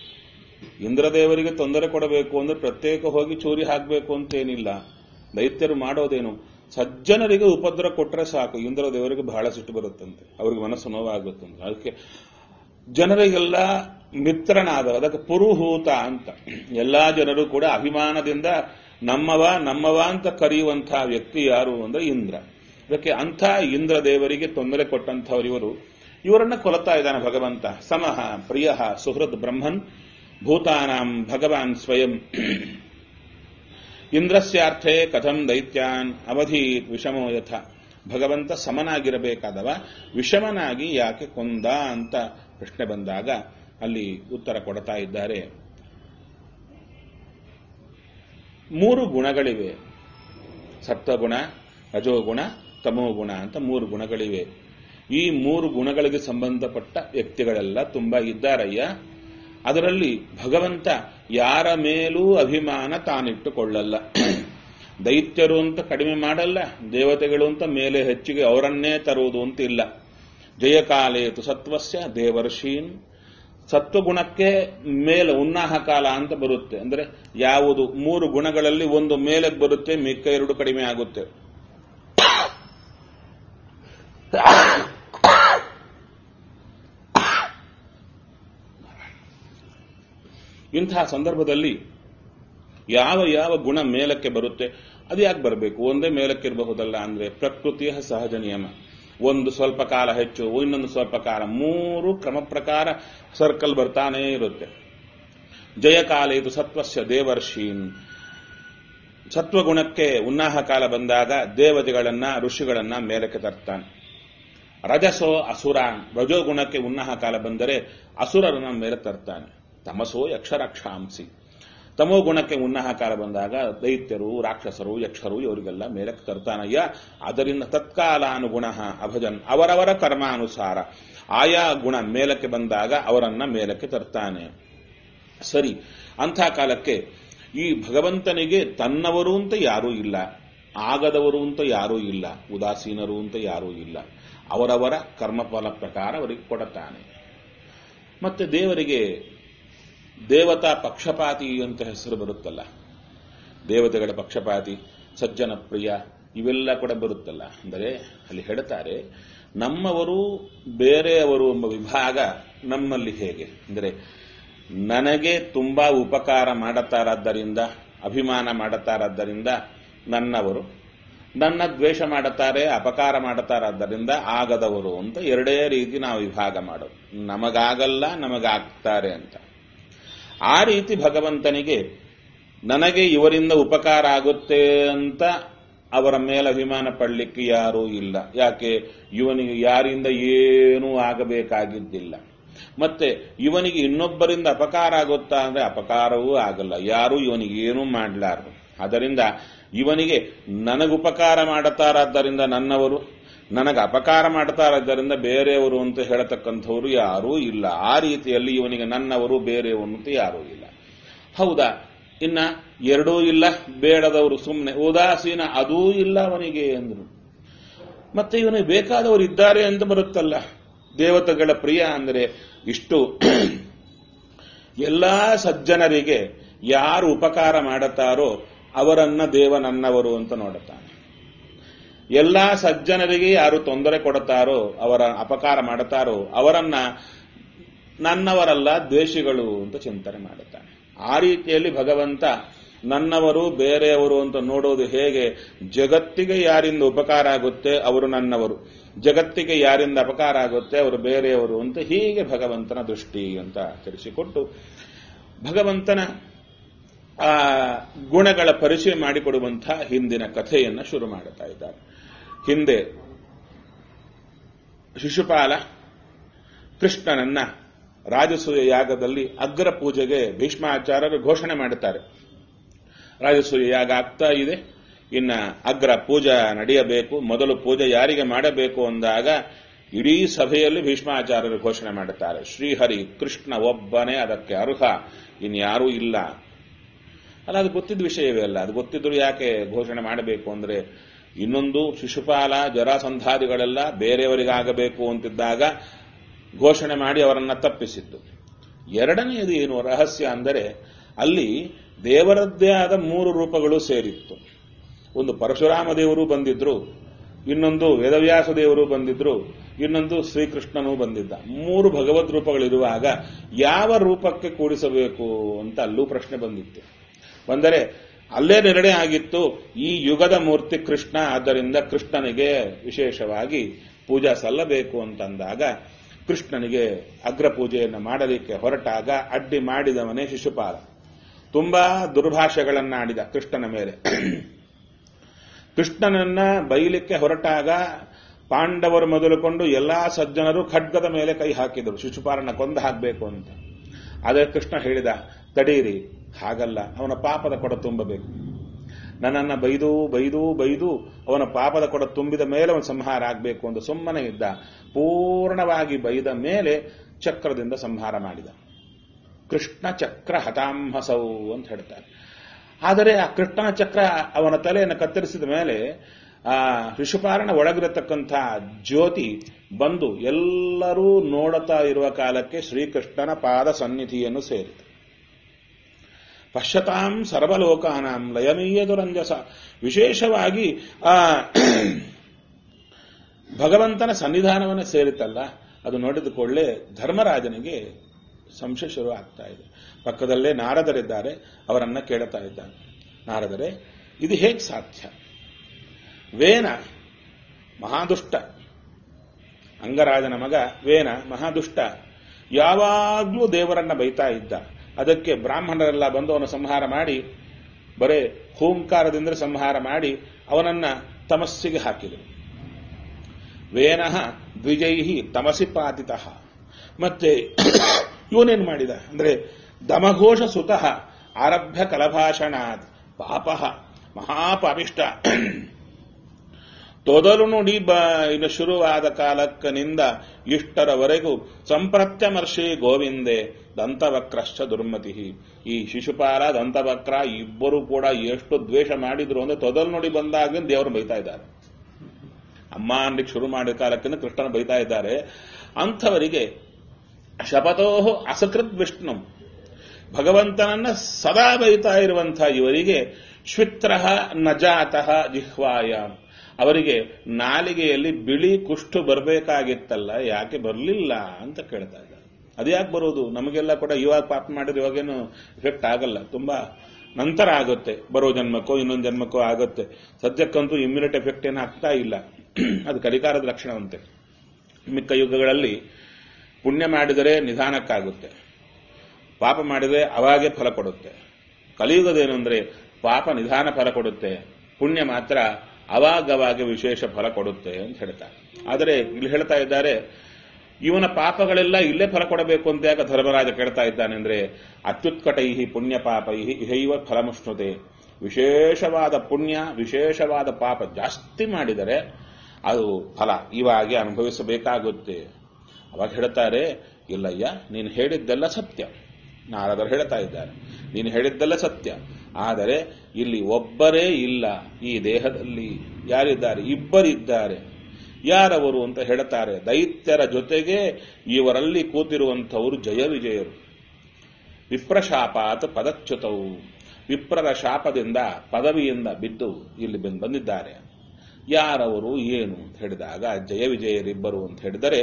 ಇಂದ್ರದೇವರಿಗೆ ತೊಂದರೆ ಕೊಡಬೇಕು ಅಂದ್ರೆ ಪ್ರತ್ಯೇಕ ಹೋಗಿ ಚೂರಿ ಹಾಕಬೇಕು ಅಂತೇನಿಲ್ಲ ದೈತ್ಯರು ಮಾಡೋದೇನು ಸಜ್ಜನರಿಗೆ ಉಪದ್ರ ಕೊಟ್ಟರೆ ಸಾಕು ಇಂದ್ರದೇವರಿಗೆ ಬಹಳ ಸಿಟ್ಟು ಬರುತ್ತಂತೆ ಅವ್ರಿಗೆ ಮನಸ್ಸು ನೋವಾಗುತ್ತಂತೆ ಅದಕ್ಕೆ ಜನರಿಗೆಲ್ಲ ಮಿತ್ರನಾದ ಅದಕ್ಕೆ ಪುರುಹೂತ ಅಂತ ಎಲ್ಲಾ ಜನರು ಕೂಡ ಅಭಿಮಾನದಿಂದ ನಮ್ಮವ ನಮ್ಮವ ಅಂತ ಕರೆಯುವಂತಹ ವ್ಯಕ್ತಿ ಯಾರು ಅಂದ್ರೆ ಇಂದ್ರ ಅದಕ್ಕೆ ಅಂಥ ಇಂದ್ರ ದೇವರಿಗೆ ತೊಂದರೆ ಕೊಟ್ಟಂಥವ್ರು ಇವರು ಇವರನ್ನ ಕೊಲತಾ ಇದ್ದಾನೆ ಭಗವಂತ ಸಮಹ ಪ್ರಿಯ ಸುಹೃದ್ ಬ್ರಹ್ಮನ್ ಭೂತಾನಾಂ ಭಗವಾನ್ ಸ್ವಯಂ ಇಂದ್ರಸ್ಯಾರ್ಥೆ ಕಥಂ ದೈತ್ಯಾನ್ ಅವಧೀತ್ ವಿಷಮೋ ಯಥ ಭಗವಂತ ಸಮನಾಗಿರಬೇಕಾದವ ವಿಷಮನಾಗಿ ಯಾಕೆ ಕೊಂದ ಅಂತ ಪ್ರಶ್ನೆ ಬಂದಾಗ ಅಲ್ಲಿ ಉತ್ತರ ಕೊಡ್ತಾ ಇದ್ದಾರೆ ಮೂರು ಗುಣಗಳಿವೆ ಸತ್ವಗುಣ ರಜೋಗುಣ ತಮೋಗುಣ ಅಂತ ಮೂರು ಗುಣಗಳಿವೆ ಈ ಮೂರು ಗುಣಗಳಿಗೆ ಸಂಬಂಧಪಟ್ಟ ವ್ಯಕ್ತಿಗಳೆಲ್ಲ ತುಂಬಾ ಇದ್ದಾರಯ್ಯ ಅದರಲ್ಲಿ ಭಗವಂತ ಯಾರ ಮೇಲೂ ಅಭಿಮಾನ ತಾನಿಟ್ಟುಕೊಳ್ಳಲ್ಲ ದೈತ್ಯರು ಅಂತ ಕಡಿಮೆ ಮಾಡಲ್ಲ ದೇವತೆಗಳು ಅಂತ ಮೇಲೆ ಹೆಚ್ಚಿಗೆ ಅವರನ್ನೇ ತರುವುದು ಅಂತ ಇಲ್ಲ ಜಯಕಾಲೇತು ಸತ್ವಸ್ಯ ದೇವರ್ಷೀನ್ ಸತ್ವಗುಣಕ್ಕೆ ಮೇಲೆ ಉನ್ನಾಹ ಕಾಲ ಅಂತ ಬರುತ್ತೆ ಅಂದ್ರೆ ಯಾವುದು ಮೂರು ಗುಣಗಳಲ್ಲಿ ಒಂದು ಮೇಲೆ ಬರುತ್ತೆ ಮಿಕ್ಕ ಎರಡು ಕಡಿಮೆ ಆಗುತ್ತೆ ಇಂತಹ ಸಂದರ್ಭದಲ್ಲಿ ಯಾವ ಯಾವ ಗುಣ ಮೇಲಕ್ಕೆ ಬರುತ್ತೆ ಅದು ಯಾಕೆ ಬರಬೇಕು ಒಂದೇ ಮೇಲಕ್ಕೆ ಇರಬಹುದಲ್ಲ ಅಂದ್ರೆ ಪ್ರಕೃತಿಯ ಸಹಜ ನಿಯಮ ಒಂದು ಸ್ವಲ್ಪ ಕಾಲ ಹೆಚ್ಚು ಇನ್ನೊಂದು ಸ್ವಲ್ಪ ಕಾಲ ಮೂರು ಕ್ರಮ ಪ್ರಕಾರ ಸರ್ಕಲ್ ಬರ್ತಾನೇ ಇರುತ್ತೆ ಜಯಕಾಲ ಇದು ಸತ್ವಸ್ಯ ದೇವರ್ಷೀನ್ ಸತ್ವಗುಣಕ್ಕೆ ಉನ್ನಾಹ ಕಾಲ ಬಂದಾಗ ದೇವತೆಗಳನ್ನ ಋಷಿಗಳನ್ನ ಮೇಲಕ್ಕೆ ತರ್ತಾನೆ ರಜಸೋ ಅಸುರ ರಜೋಗುಣಕ್ಕೆ ಉನ್ನಾಹ ಕಾಲ ಬಂದರೆ ಅಸುರರನ್ನ ಮೇಲೆ ತರ್ತಾನೆ ತಮಸೋ ಯಕ್ಷರಕ್ಷಾಂಸಿ ತಮೋ ಗುಣಕ್ಕೆ ಉನ್ನಾಹ ಕಾಲ ಬಂದಾಗ ದೈತ್ಯರು ರಾಕ್ಷಸರು ಯಕ್ಷರು ಇವರಿಗೆಲ್ಲ ಮೇಲಕ್ಕೆ ತರ್ತಾನಯ್ಯ ಅದರಿಂದ ತತ್ಕಾಲಾನುಗುಣ ಅಭಜನ್ ಅವರವರ ಕರ್ಮಾನುಸಾರ ಆಯಾ ಗುಣ ಮೇಲಕ್ಕೆ ಬಂದಾಗ ಅವರನ್ನ ಮೇಲಕ್ಕೆ ತರ್ತಾನೆ ಸರಿ ಅಂಥ ಕಾಲಕ್ಕೆ ಈ ಭಗವಂತನಿಗೆ ತನ್ನವರು ಅಂತ ಯಾರೂ ಇಲ್ಲ ಆಗದವರು ಅಂತ ಯಾರೂ ಇಲ್ಲ ಉದಾಸೀನರು ಅಂತ ಯಾರೂ ಇಲ್ಲ ಅವರವರ ಕರ್ಮಫಲ ಪ್ರಕಾರ ಅವರಿಗೆ ಕೊಡುತ್ತಾನೆ ಮತ್ತೆ ದೇವರಿಗೆ ದೇವತಾ ಪಕ್ಷಪಾತಿ ಅಂತ ಹೆಸರು ಬರುತ್ತಲ್ಲ ದೇವತೆಗಳ ಪಕ್ಷಪಾತಿ ಸಜ್ಜನ ಪ್ರಿಯ ಇವೆಲ್ಲ ಕೂಡ ಬರುತ್ತಲ್ಲ ಅಂದರೆ ಅಲ್ಲಿ ಹೇಳ್ತಾರೆ ನಮ್ಮವರು ಬೇರೆಯವರು ಎಂಬ ವಿಭಾಗ ನಮ್ಮಲ್ಲಿ ಹೇಗೆ ಅಂದರೆ ನನಗೆ ತುಂಬಾ ಉಪಕಾರ ಮಾಡುತ್ತಾರಾದ್ದರಿಂದ ಅಭಿಮಾನ ಮಾಡುತ್ತಾರಾದ್ದರಿಂದ ನನ್ನವರು ನನ್ನ ದ್ವೇಷ ಮಾಡುತ್ತಾರೆ ಅಪಕಾರ ಮಾಡುತ್ತಾರೆ ಆದ್ದರಿಂದ ಆಗದವರು ಅಂತ ಎರಡೇ ರೀತಿ ನಾವು ವಿಭಾಗ ಮಾಡೋದು ನಮಗಾಗಲ್ಲ ನಮಗಾಗ್ತಾರೆ ಅಂತ ಆ ರೀತಿ ಭಗವಂತನಿಗೆ ನನಗೆ ಇವರಿಂದ ಉಪಕಾರ ಆಗುತ್ತೆ ಅಂತ ಅವರ ಮೇಲೆ ಅಭಿಮಾನ ಪಡಲಿಕ್ಕೆ ಯಾರೂ ಇಲ್ಲ ಯಾಕೆ ಇವನಿಗೆ ಯಾರಿಂದ ಏನೂ ಆಗಬೇಕಾಗಿದ್ದಿಲ್ಲ ಮತ್ತೆ ಇವನಿಗೆ ಇನ್ನೊಬ್ಬರಿಂದ ಅಪಕಾರ ಆಗುತ್ತಾ ಅಂದ್ರೆ ಅಪಕಾರವೂ ಆಗಲ್ಲ ಯಾರೂ ಇವನಿಗೆ ಏನೂ ಮಾಡಲಾರದು ಅದರಿಂದ ಇವನಿಗೆ ನನಗುಪಕಾರ ಮಾಡುತ್ತಾರಾದ್ದರಿಂದ ನನ್ನವರು ನನಗೆ ಅಪಕಾರ ಮಾಡ್ತಾರಾದ್ದರಿಂದ ಬೇರೆಯವರು ಅಂತ ಹೇಳತಕ್ಕಂಥವ್ರು ಯಾರೂ ಇಲ್ಲ ಆ ರೀತಿಯಲ್ಲಿ ಇವನಿಗೆ ನನ್ನವರು ಬೇರೆಯವರು ಅಂತ ಯಾರೂ ಇಲ್ಲ ಹೌದಾ ಇನ್ನ ಎರಡೂ ಇಲ್ಲ ಬೇಡದವರು ಸುಮ್ಮನೆ ಉದಾಸೀನ ಅದೂ ಇಲ್ಲ ಅವನಿಗೆ ಅಂದ್ರು ಮತ್ತೆ ಇವನಿಗೆ ಬೇಕಾದವರು ಇದ್ದಾರೆ ಅಂತ ಬರುತ್ತಲ್ಲ ದೇವತೆಗಳ ಪ್ರಿಯ ಅಂದರೆ ಇಷ್ಟು ಎಲ್ಲಾ ಸಜ್ಜನರಿಗೆ ಯಾರು ಉಪಕಾರ ಮಾಡುತ್ತಾರೋ ಅವರನ್ನ ದೇವ ನನ್ನವರು ಅಂತ ನೋಡುತ್ತಾನೆ ಎಲ್ಲಾ ಸಜ್ಜನರಿಗೆ ಯಾರು ತೊಂದರೆ ಕೊಡುತ್ತಾರೋ ಅವರ ಅಪಕಾರ ಮಾಡುತ್ತಾರೋ ಅವರನ್ನ ನನ್ನವರಲ್ಲ ದ್ವೇಷಿಗಳು ಅಂತ ಚಿಂತನೆ ಮಾಡುತ್ತಾನೆ ಆ ರೀತಿಯಲ್ಲಿ ಭಗವಂತ ನನ್ನವರು ಬೇರೆಯವರು ಅಂತ ನೋಡೋದು ಹೇಗೆ ಜಗತ್ತಿಗೆ ಯಾರಿಂದ ಉಪಕಾರ ಆಗುತ್ತೆ ಅವರು ನನ್ನವರು ಜಗತ್ತಿಗೆ ಯಾರಿಂದ ಅಪಕಾರ ಆಗುತ್ತೆ ಅವರು ಬೇರೆಯವರು ಅಂತ ಹೀಗೆ ಭಗವಂತನ ದೃಷ್ಟಿ ಅಂತ ತಿಳಿಸಿಕೊಟ್ಟು ಭಗವಂತನ ಆ ಗುಣಗಳ ಪರಿಚಯ ಮಾಡಿಕೊಡುವಂತಹ ಹಿಂದಿನ ಕಥೆಯನ್ನ ಶುರು ಮಾಡುತ್ತಾ ಇದ್ದಾರೆ ಹಿಂದೆ ಶಿಶುಪಾಲ ಕೃಷ್ಣನನ್ನ ರಾಜಸೂಯ ಯಾಗದಲ್ಲಿ ಅಗ್ರ ಪೂಜೆಗೆ ಭೀಷ್ಮಾಚಾರ್ಯರು ಘೋಷಣೆ ಮಾಡುತ್ತಾರೆ ರಾಜಸೂಯ ಯಾಗ ಆಗ್ತಾ ಇದೆ ಇನ್ನ ಅಗ್ರ ಪೂಜಾ ನಡೆಯಬೇಕು ಮೊದಲು ಪೂಜೆ ಯಾರಿಗೆ ಮಾಡಬೇಕು ಅಂದಾಗ ಇಡೀ ಸಭೆಯಲ್ಲಿ ಭೀಷ್ಮಾಚಾರ್ಯರು ಘೋಷಣೆ ಮಾಡುತ್ತಾರೆ ಶ್ರೀಹರಿ ಕೃಷ್ಣ ಒಬ್ಬನೇ ಅದಕ್ಕೆ ಅರ್ಹ ಇನ್ಯಾರೂ ಇಲ್ಲ ಅಲ್ಲ ಅದು ಗೊತ್ತಿದ್ದ ವಿಷಯವೇ ಅಲ್ಲ ಅದು ಗೊತ್ತಿದ್ರು ಯಾಕೆ ಘೋಷಣೆ ಮಾಡಬೇಕು ಅಂದ್ರೆ ಇನ್ನೊಂದು ಶಿಶುಪಾಲ ಜರಾಸಂಧಾದಿಗಳೆಲ್ಲ ಬೇರೆಯವರಿಗಾಗಬೇಕು ಅಂತಿದ್ದಾಗ ಘೋಷಣೆ ಮಾಡಿ ಅವರನ್ನ ತಪ್ಪಿಸಿದ್ದು ಎರಡನೆಯದು ಏನು ರಹಸ್ಯ ಅಂದರೆ ಅಲ್ಲಿ ದೇವರದ್ದೇ ಆದ ಮೂರು ರೂಪಗಳು ಸೇರಿತ್ತು ಒಂದು ಪರಶುರಾಮ ದೇವರು ಬಂದಿದ್ರು ಇನ್ನೊಂದು ವೇದವ್ಯಾಸ ದೇವರು ಬಂದಿದ್ರು ಇನ್ನೊಂದು ಶ್ರೀಕೃಷ್ಣನೂ ಬಂದಿದ್ದ ಮೂರು ಭಗವದ್ ರೂಪಗಳಿರುವಾಗ ಯಾವ ರೂಪಕ್ಕೆ ಕೂಡಿಸಬೇಕು ಅಂತ ಅಲ್ಲೂ ಪ್ರಶ್ನೆ ಬಂದಿತ್ತು ಬಂದರೆ ಅಲ್ಲೇ ನಿರ್ಣಯ ಆಗಿತ್ತು ಈ ಯುಗದ ಮೂರ್ತಿ ಕೃಷ್ಣ ಆದ್ದರಿಂದ ಕೃಷ್ಣನಿಗೆ ವಿಶೇಷವಾಗಿ ಪೂಜಾ ಸಲ್ಲಬೇಕು ಅಂತಂದಾಗ ಕೃಷ್ಣನಿಗೆ ಅಗ್ರ ಪೂಜೆಯನ್ನು ಮಾಡಲಿಕ್ಕೆ ಹೊರಟಾಗ ಅಡ್ಡಿ ಮಾಡಿದವನೇ ಶಿಶುಪಾಲ ತುಂಬಾ ದುರ್ಭಾಷೆಗಳನ್ನಾಡಿದ ಕೃಷ್ಣನ ಮೇಲೆ ಕೃಷ್ಣನನ್ನ ಬೈಲಿಕ್ಕೆ ಹೊರಟಾಗ ಪಾಂಡವರು ಮೊದಲುಕೊಂಡು ಎಲ್ಲಾ ಸಜ್ಜನರು ಖಡ್ಗದ ಮೇಲೆ ಕೈ ಹಾಕಿದರು ಶಿಶುಪಾಲನ ಕೊಂದು ಹಾಕಬೇಕು ಅಂತ ಆದರೆ ಕೃಷ್ಣ ಹೇಳಿದ ತಡೀರಿ ಹಾಗಲ್ಲ ಅವನ ಪಾಪದ ಕೊಡ ತುಂಬಬೇಕು ನನ್ನನ್ನ ಬೈದು ಬೈದು ಬೈದು ಅವನ ಪಾಪದ ಕೊಡ ತುಂಬಿದ ಮೇಲೆ ಅವನ ಸಂಹಾರ ಆಗಬೇಕು ಅಂತ ಸುಮ್ಮನೆ ಇದ್ದ ಪೂರ್ಣವಾಗಿ ಬೈದ ಮೇಲೆ ಚಕ್ರದಿಂದ ಸಂಹಾರ ಮಾಡಿದ ಕೃಷ್ಣ ಚಕ್ರ ಹತಾಂಹಸೌ ಅಂತ ಹೇಳ್ತಾರೆ ಆದರೆ ಆ ಕೃಷ್ಣನ ಚಕ್ರ ಅವನ ತಲೆಯನ್ನು ಕತ್ತರಿಸಿದ ಮೇಲೆ ಆ ಶಿಶುಪಾಲನ ಒಳಗಿರತಕ್ಕಂಥ ಜ್ಯೋತಿ ಬಂದು ಎಲ್ಲರೂ ನೋಡುತ್ತಾ ಇರುವ ಕಾಲಕ್ಕೆ ಶ್ರೀಕೃಷ್ಣನ ಪಾದ ಸನ್ನಿಧಿಯನ್ನು ಸೇರಿತು ಪಶ್ಯತಾಂ ಸರ್ವಲೋಕಾನಾಂ ಲಯಮೀಯದುರಂಜಸ ವಿಶೇಷವಾಗಿ ಆ ಭಗವಂತನ ಸನ್ನಿಧಾನವನ್ನು ಸೇರಿತಲ್ಲ ಅದು ನೋಡಿದ ಕೂಡಲೇ ಧರ್ಮರಾಜನಿಗೆ ಸಂಶಯ ಶುರು ಆಗ್ತಾ ಇದೆ ಪಕ್ಕದಲ್ಲೇ ನಾರದರಿದ್ದಾರೆ ಅವರನ್ನ ಕೇಳುತ್ತಾ ಇದ್ದಾನೆ ನಾರದರೆ ಇದು ಹೇಗೆ ಸಾಧ್ಯ ವೇನ ಮಹಾದುಷ್ಟ ಅಂಗರಾಜನ ಮಗ ವೇನ ಮಹಾದುಷ್ಟ ಯಾವಾಗ್ಲೂ ದೇವರನ್ನ ಬೈತಾ ಇದ್ದ ಅದಕ್ಕೆ ಬ್ರಾಹ್ಮಣರೆಲ್ಲ ಬಂದು ಅವನ ಸಂಹಾರ ಮಾಡಿ ಬರೇ ಹೂಂಕಾರದಿಂದ ಸಂಹಾರ ಮಾಡಿ ಅವನನ್ನ ತಮಸ್ಸಿಗೆ ಹಾಕಿದರು ವೇನಃ ದ್ವಿಜೈಹಿ ತಮಸಿ ಪಾತಿತ ಮತ್ತೆ ಇವನೇನ್ ಮಾಡಿದ ಅಂದ್ರೆ ದಮಘೋಷ ಸುತಃ ಆರಭ್ಯ ಕಲಭಾಷಣಾತ್ ಪಾಪ ಮಹಾಪಾಪಿಷ್ಟ ತೊದಲು ನುಡಿ ಬ ಇನ್ನು ಶುರುವಾದ ಕಾಲಕ್ಕನಿಂದ ಇಷ್ಟರವರೆಗೂ ಸಂಪ್ರತ್ಯಮರ್ಷಿ ಗೋವಿಂದೆ ದಂತವಕ್ರಶ್ಚ ದುರ್ಮತಿ ಈ ಶಿಶುಪಾಲ ದಂತವಕ್ರ ಇಬ್ಬರು ಕೂಡ ಎಷ್ಟು ದ್ವೇಷ ಮಾಡಿದ್ರು ಅಂದ್ರೆ ತೊದಲು ನುಡಿ ಬಂದಾಗ ದೇವರು ಬೈತಾ ಇದ್ದಾರೆ ಅಮ್ಮ ಅನ್ಲಿಕ್ಕೆ ಶುರು ಮಾಡಿದ ಕಾಲಕ್ಕಿಂತ ಕೃಷ್ಣನ ಬೈತಾ ಇದ್ದಾರೆ ಅಂಥವರಿಗೆ ಶಪಥೋ ಅಸಕೃತ್ ವಿಷ್ಣು ಭಗವಂತನನ್ನ ಸದಾ ಬೈತಾ ಇರುವಂತಹ ಇವರಿಗೆ ಶ್ವಿತ್ರ ನಜಾತಃ ಜಿಹ್ವಾಯ ಅವರಿಗೆ ನಾಲಿಗೆಯಲ್ಲಿ ಬಿಳಿ ಕುಷ್ಠು ಬರಬೇಕಾಗಿತ್ತಲ್ಲ ಯಾಕೆ ಬರಲಿಲ್ಲ ಅಂತ ಕೇಳ್ತಾ ಇದ್ದಾರೆ ಅದು ಯಾಕೆ ಬರೋದು ನಮಗೆಲ್ಲ ಕೂಡ ಇವಾಗ ಪಾಪ ಮಾಡಿದ್ರೆ ಇವಾಗೇನು ಎಫೆಕ್ಟ್ ಆಗಲ್ಲ ತುಂಬಾ ನಂತರ ಆಗುತ್ತೆ ಬರೋ ಜನ್ಮಕ್ಕೋ ಇನ್ನೊಂದು ಜನ್ಮಕ್ಕೋ ಆಗುತ್ತೆ ಸದ್ಯಕ್ಕಂತೂ ಇಮ್ಯುನಿಟ್ ಎಫೆಕ್ಟ್ ಏನು ಆಗ್ತಾ ಇಲ್ಲ ಅದು ಕಲಿಕಾರದ ಲಕ್ಷಣವಂತೆ ಮಿಕ್ಕ ಯುಗಗಳಲ್ಲಿ ಪುಣ್ಯ ಮಾಡಿದರೆ ನಿಧಾನಕ್ಕಾಗುತ್ತೆ ಪಾಪ ಮಾಡಿದರೆ ಅವಾಗೇ ಫಲ ಕೊಡುತ್ತೆ ಕಲಿಯುಗದೇನು ಅಂದ್ರೆ ಪಾಪ ನಿಧಾನ ಫಲ ಕೊಡುತ್ತೆ ಪುಣ್ಯ ಮಾತ್ರ ಅವಾಗವಾಗ ವಿಶೇಷ ಫಲ ಕೊಡುತ್ತೆ ಅಂತ ಹೇಳ್ತಾರೆ ಆದರೆ ಇಲ್ಲಿ ಹೇಳ್ತಾ ಇದ್ದಾರೆ ಇವನ ಪಾಪಗಳೆಲ್ಲ ಇಲ್ಲೇ ಫಲ ಕೊಡಬೇಕು ಅಂತ ಯಾಕೆ ಧರ್ಮರಾಜ ಕೇಳ್ತಾ ಇದ್ದಾನೆ ಅಂದ್ರೆ ಅತ್ಯುತ್ಕಟೈ ಪುಣ್ಯ ಪಾಪೈ ಇಹೈವ ಫಲಮುಷ್ಣುತೆ ವಿಶೇಷವಾದ ಪುಣ್ಯ ವಿಶೇಷವಾದ ಪಾಪ ಜಾಸ್ತಿ ಮಾಡಿದರೆ ಅದು ಫಲ ಇವಾಗೆ ಅನುಭವಿಸಬೇಕಾಗುತ್ತೆ ಅವಾಗ ಹೇಳ್ತಾರೆ ಇಲ್ಲಯ್ಯ ನೀನು ಹೇಳಿದ್ದೆಲ್ಲ ಸತ್ಯ ನಾರದರು ಹೇಳ್ತಾ ಇದ್ದಾರೆ ನೀನು ಹೇಳಿದ್ದೆಲ್ಲ ಸತ್ಯ ಆದರೆ ಇಲ್ಲಿ ಒಬ್ಬರೇ ಇಲ್ಲ ಈ ದೇಹದಲ್ಲಿ ಯಾರಿದ್ದಾರೆ ಇಬ್ಬರಿದ್ದಾರೆ ಯಾರವರು ಅಂತ ಹೇಳ್ತಾರೆ ದೈತ್ಯರ ಜೊತೆಗೆ ಇವರಲ್ಲಿ ಕೂತಿರುವಂಥವರು ಜಯ ವಿಜಯರು ವಿಪ್ರಶಾಪಾತ್ ಪದಚ್ಯುತವು ವಿಪ್ರರ ಶಾಪದಿಂದ ಪದವಿಯಿಂದ ಬಿದ್ದು ಇಲ್ಲಿ ಬಂದ್- ಬಂದಿದ್ದಾರೆ ಯಾರವರು ಏನು ಅಂತ ಹೇಳಿದಾಗ ಜಯ ವಿಜಯರಿಬ್ಬರು ಅಂತ ಹೇಳಿದರೆ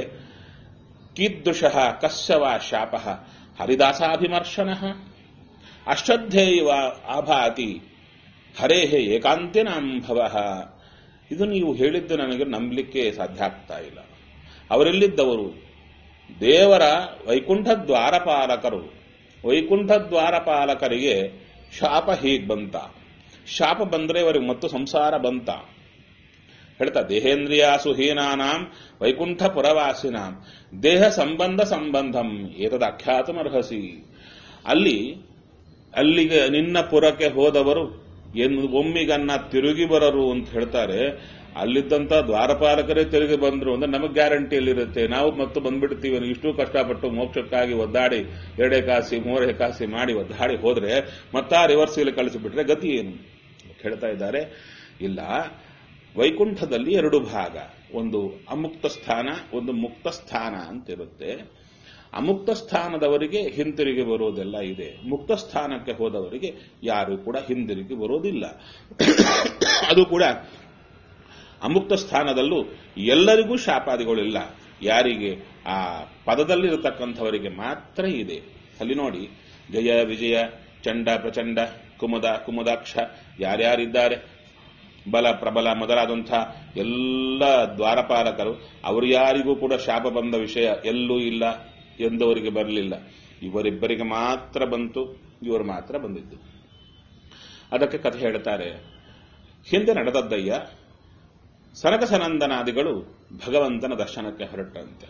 ಕೀದೃಶಃ ಕಸ್ಯವ ಶಾಪ ಹರಿದಾಸಾಭಿಮರ್ಶನ ಅಶ್ರದ್ಧೇಯವ ಆಭಾತಿ ಹರೇಹ ಏಕಾಂತಿನಾಂಭವ ಇದು ನೀವು ಹೇಳಿದ್ದು ನನಗೆ ನಂಬಲಿಕ್ಕೆ ಸಾಧ್ಯ ಆಗ್ತಾ ಇಲ್ಲ ಅವರೆಲ್ಲಿದ್ದವರು ದೇವರ ವೈಕುಂಠ ದ್ವಾರಪಾಲಕರು ವೈಕುಂಠ ದ್ವಾರಪಾಲಕರಿಗೆ ಶಾಪ ಹೀಗ್ ಬಂತ ಶಾಪ ಬಂದ್ರೆ ಅವರಿಗೆ ಮತ್ತು ಸಂಸಾರ ಬಂತ ಹೇಳ್ತಾ ದೇಹೇಂದ್ರಿಯಾಸು ಹೀನಾನಾಂ ವೈಕುಂಠ ಪುರವಾಸಿನಾಂ ದೇಹ ಸಂಬಂಧ ಸಂಬಂಧಂ ಏತದ ಅಖ್ಯಾತಮರ್ಹಸಿ ಅಲ್ಲಿ ಅಲ್ಲಿಗೆ ನಿನ್ನ ಪುರಕ್ಕೆ ಹೋದವರು ಏನು ಒಮ್ಮಿಗನ್ನ ತಿರುಗಿ ಬರರು ಅಂತ ಹೇಳ್ತಾರೆ ಅಲ್ಲಿದ್ದಂತ ದ್ವಾರಪಾಲಕರೇ ತಿರುಗಿ ಬಂದ್ರು ಅಂದ್ರೆ ನಮಗೆ ಗ್ಯಾರಂಟಿ ಎಲ್ಲಿರುತ್ತೆ ನಾವು ಮತ್ತು ಬಂದ್ಬಿಡ್ತೀವಿ ಇಷ್ಟು ಕಷ್ಟಪಟ್ಟು ಮೋಕ್ಷಕ್ಕಾಗಿ ಒದ್ದಾಡಿ ಎರಡೇ ಕಾಸಿ ಮೂರೇ ಕಾಸಿ ಮಾಡಿ ಒದ್ದಾಡಿ ಹೋದ್ರೆ ಮತ್ತಾ ರಿವರ್ಸ್ ಇಲ್ಲಿ ಕಳಿಸಿಬಿಟ್ರೆ ಗತಿ ಏನು ಹೇಳ್ತಾ ಇದ್ದಾರೆ ಇಲ್ಲ ವೈಕುಂಠದಲ್ಲಿ ಎರಡು ಭಾಗ ಒಂದು ಅಮುಕ್ತ ಸ್ಥಾನ ಒಂದು ಮುಕ್ತ ಸ್ಥಾನ ಅಂತಿರುತ್ತೆ ಅಮುಕ್ತ ಸ್ಥಾನದವರಿಗೆ ಹಿಂತಿರುಗಿ ಬರೋದೆಲ್ಲ ಇದೆ ಮುಕ್ತ ಸ್ಥಾನಕ್ಕೆ ಹೋದವರಿಗೆ ಯಾರು ಕೂಡ ಹಿಂದಿರುಗಿ ಬರೋದಿಲ್ಲ ಅದು ಕೂಡ ಅಮುಕ್ತ ಸ್ಥಾನದಲ್ಲೂ ಎಲ್ಲರಿಗೂ ಶಾಪಾದಿಗಳಿಲ್ಲ ಯಾರಿಗೆ ಆ ಪದದಲ್ಲಿರತಕ್ಕಂಥವರಿಗೆ ಮಾತ್ರ ಇದೆ ಅಲ್ಲಿ ನೋಡಿ ಜಯ ವಿಜಯ ಚಂಡ ಪ್ರಚಂಡ ಕುಮುದ ಕುಮುದಾಕ್ಷ ಯಾರ್ಯಾರಿದ್ದಾರೆ ಬಲ ಪ್ರಬಲ ಮೊದಲಾದಂಥ ಎಲ್ಲ ದ್ವಾರಪಾಲಕರು ಅವರು ಯಾರಿಗೂ ಕೂಡ ಶಾಪ ಬಂದ ವಿಷಯ ಎಲ್ಲೂ ಇಲ್ಲ ಎಂದವರಿಗೆ ಬರಲಿಲ್ಲ ಇವರಿಬ್ಬರಿಗೆ ಮಾತ್ರ ಬಂತು ಇವರು ಮಾತ್ರ ಬಂದಿದ್ದು ಅದಕ್ಕೆ ಕಥೆ ಹೇಳ್ತಾರೆ ಹಿಂದೆ ನಡೆದದ್ದಯ್ಯ ಸನಕ ಸನಂದನಾದಿಗಳು ಭಗವಂತನ ದರ್ಶನಕ್ಕೆ ಹೊರಟಂತೆ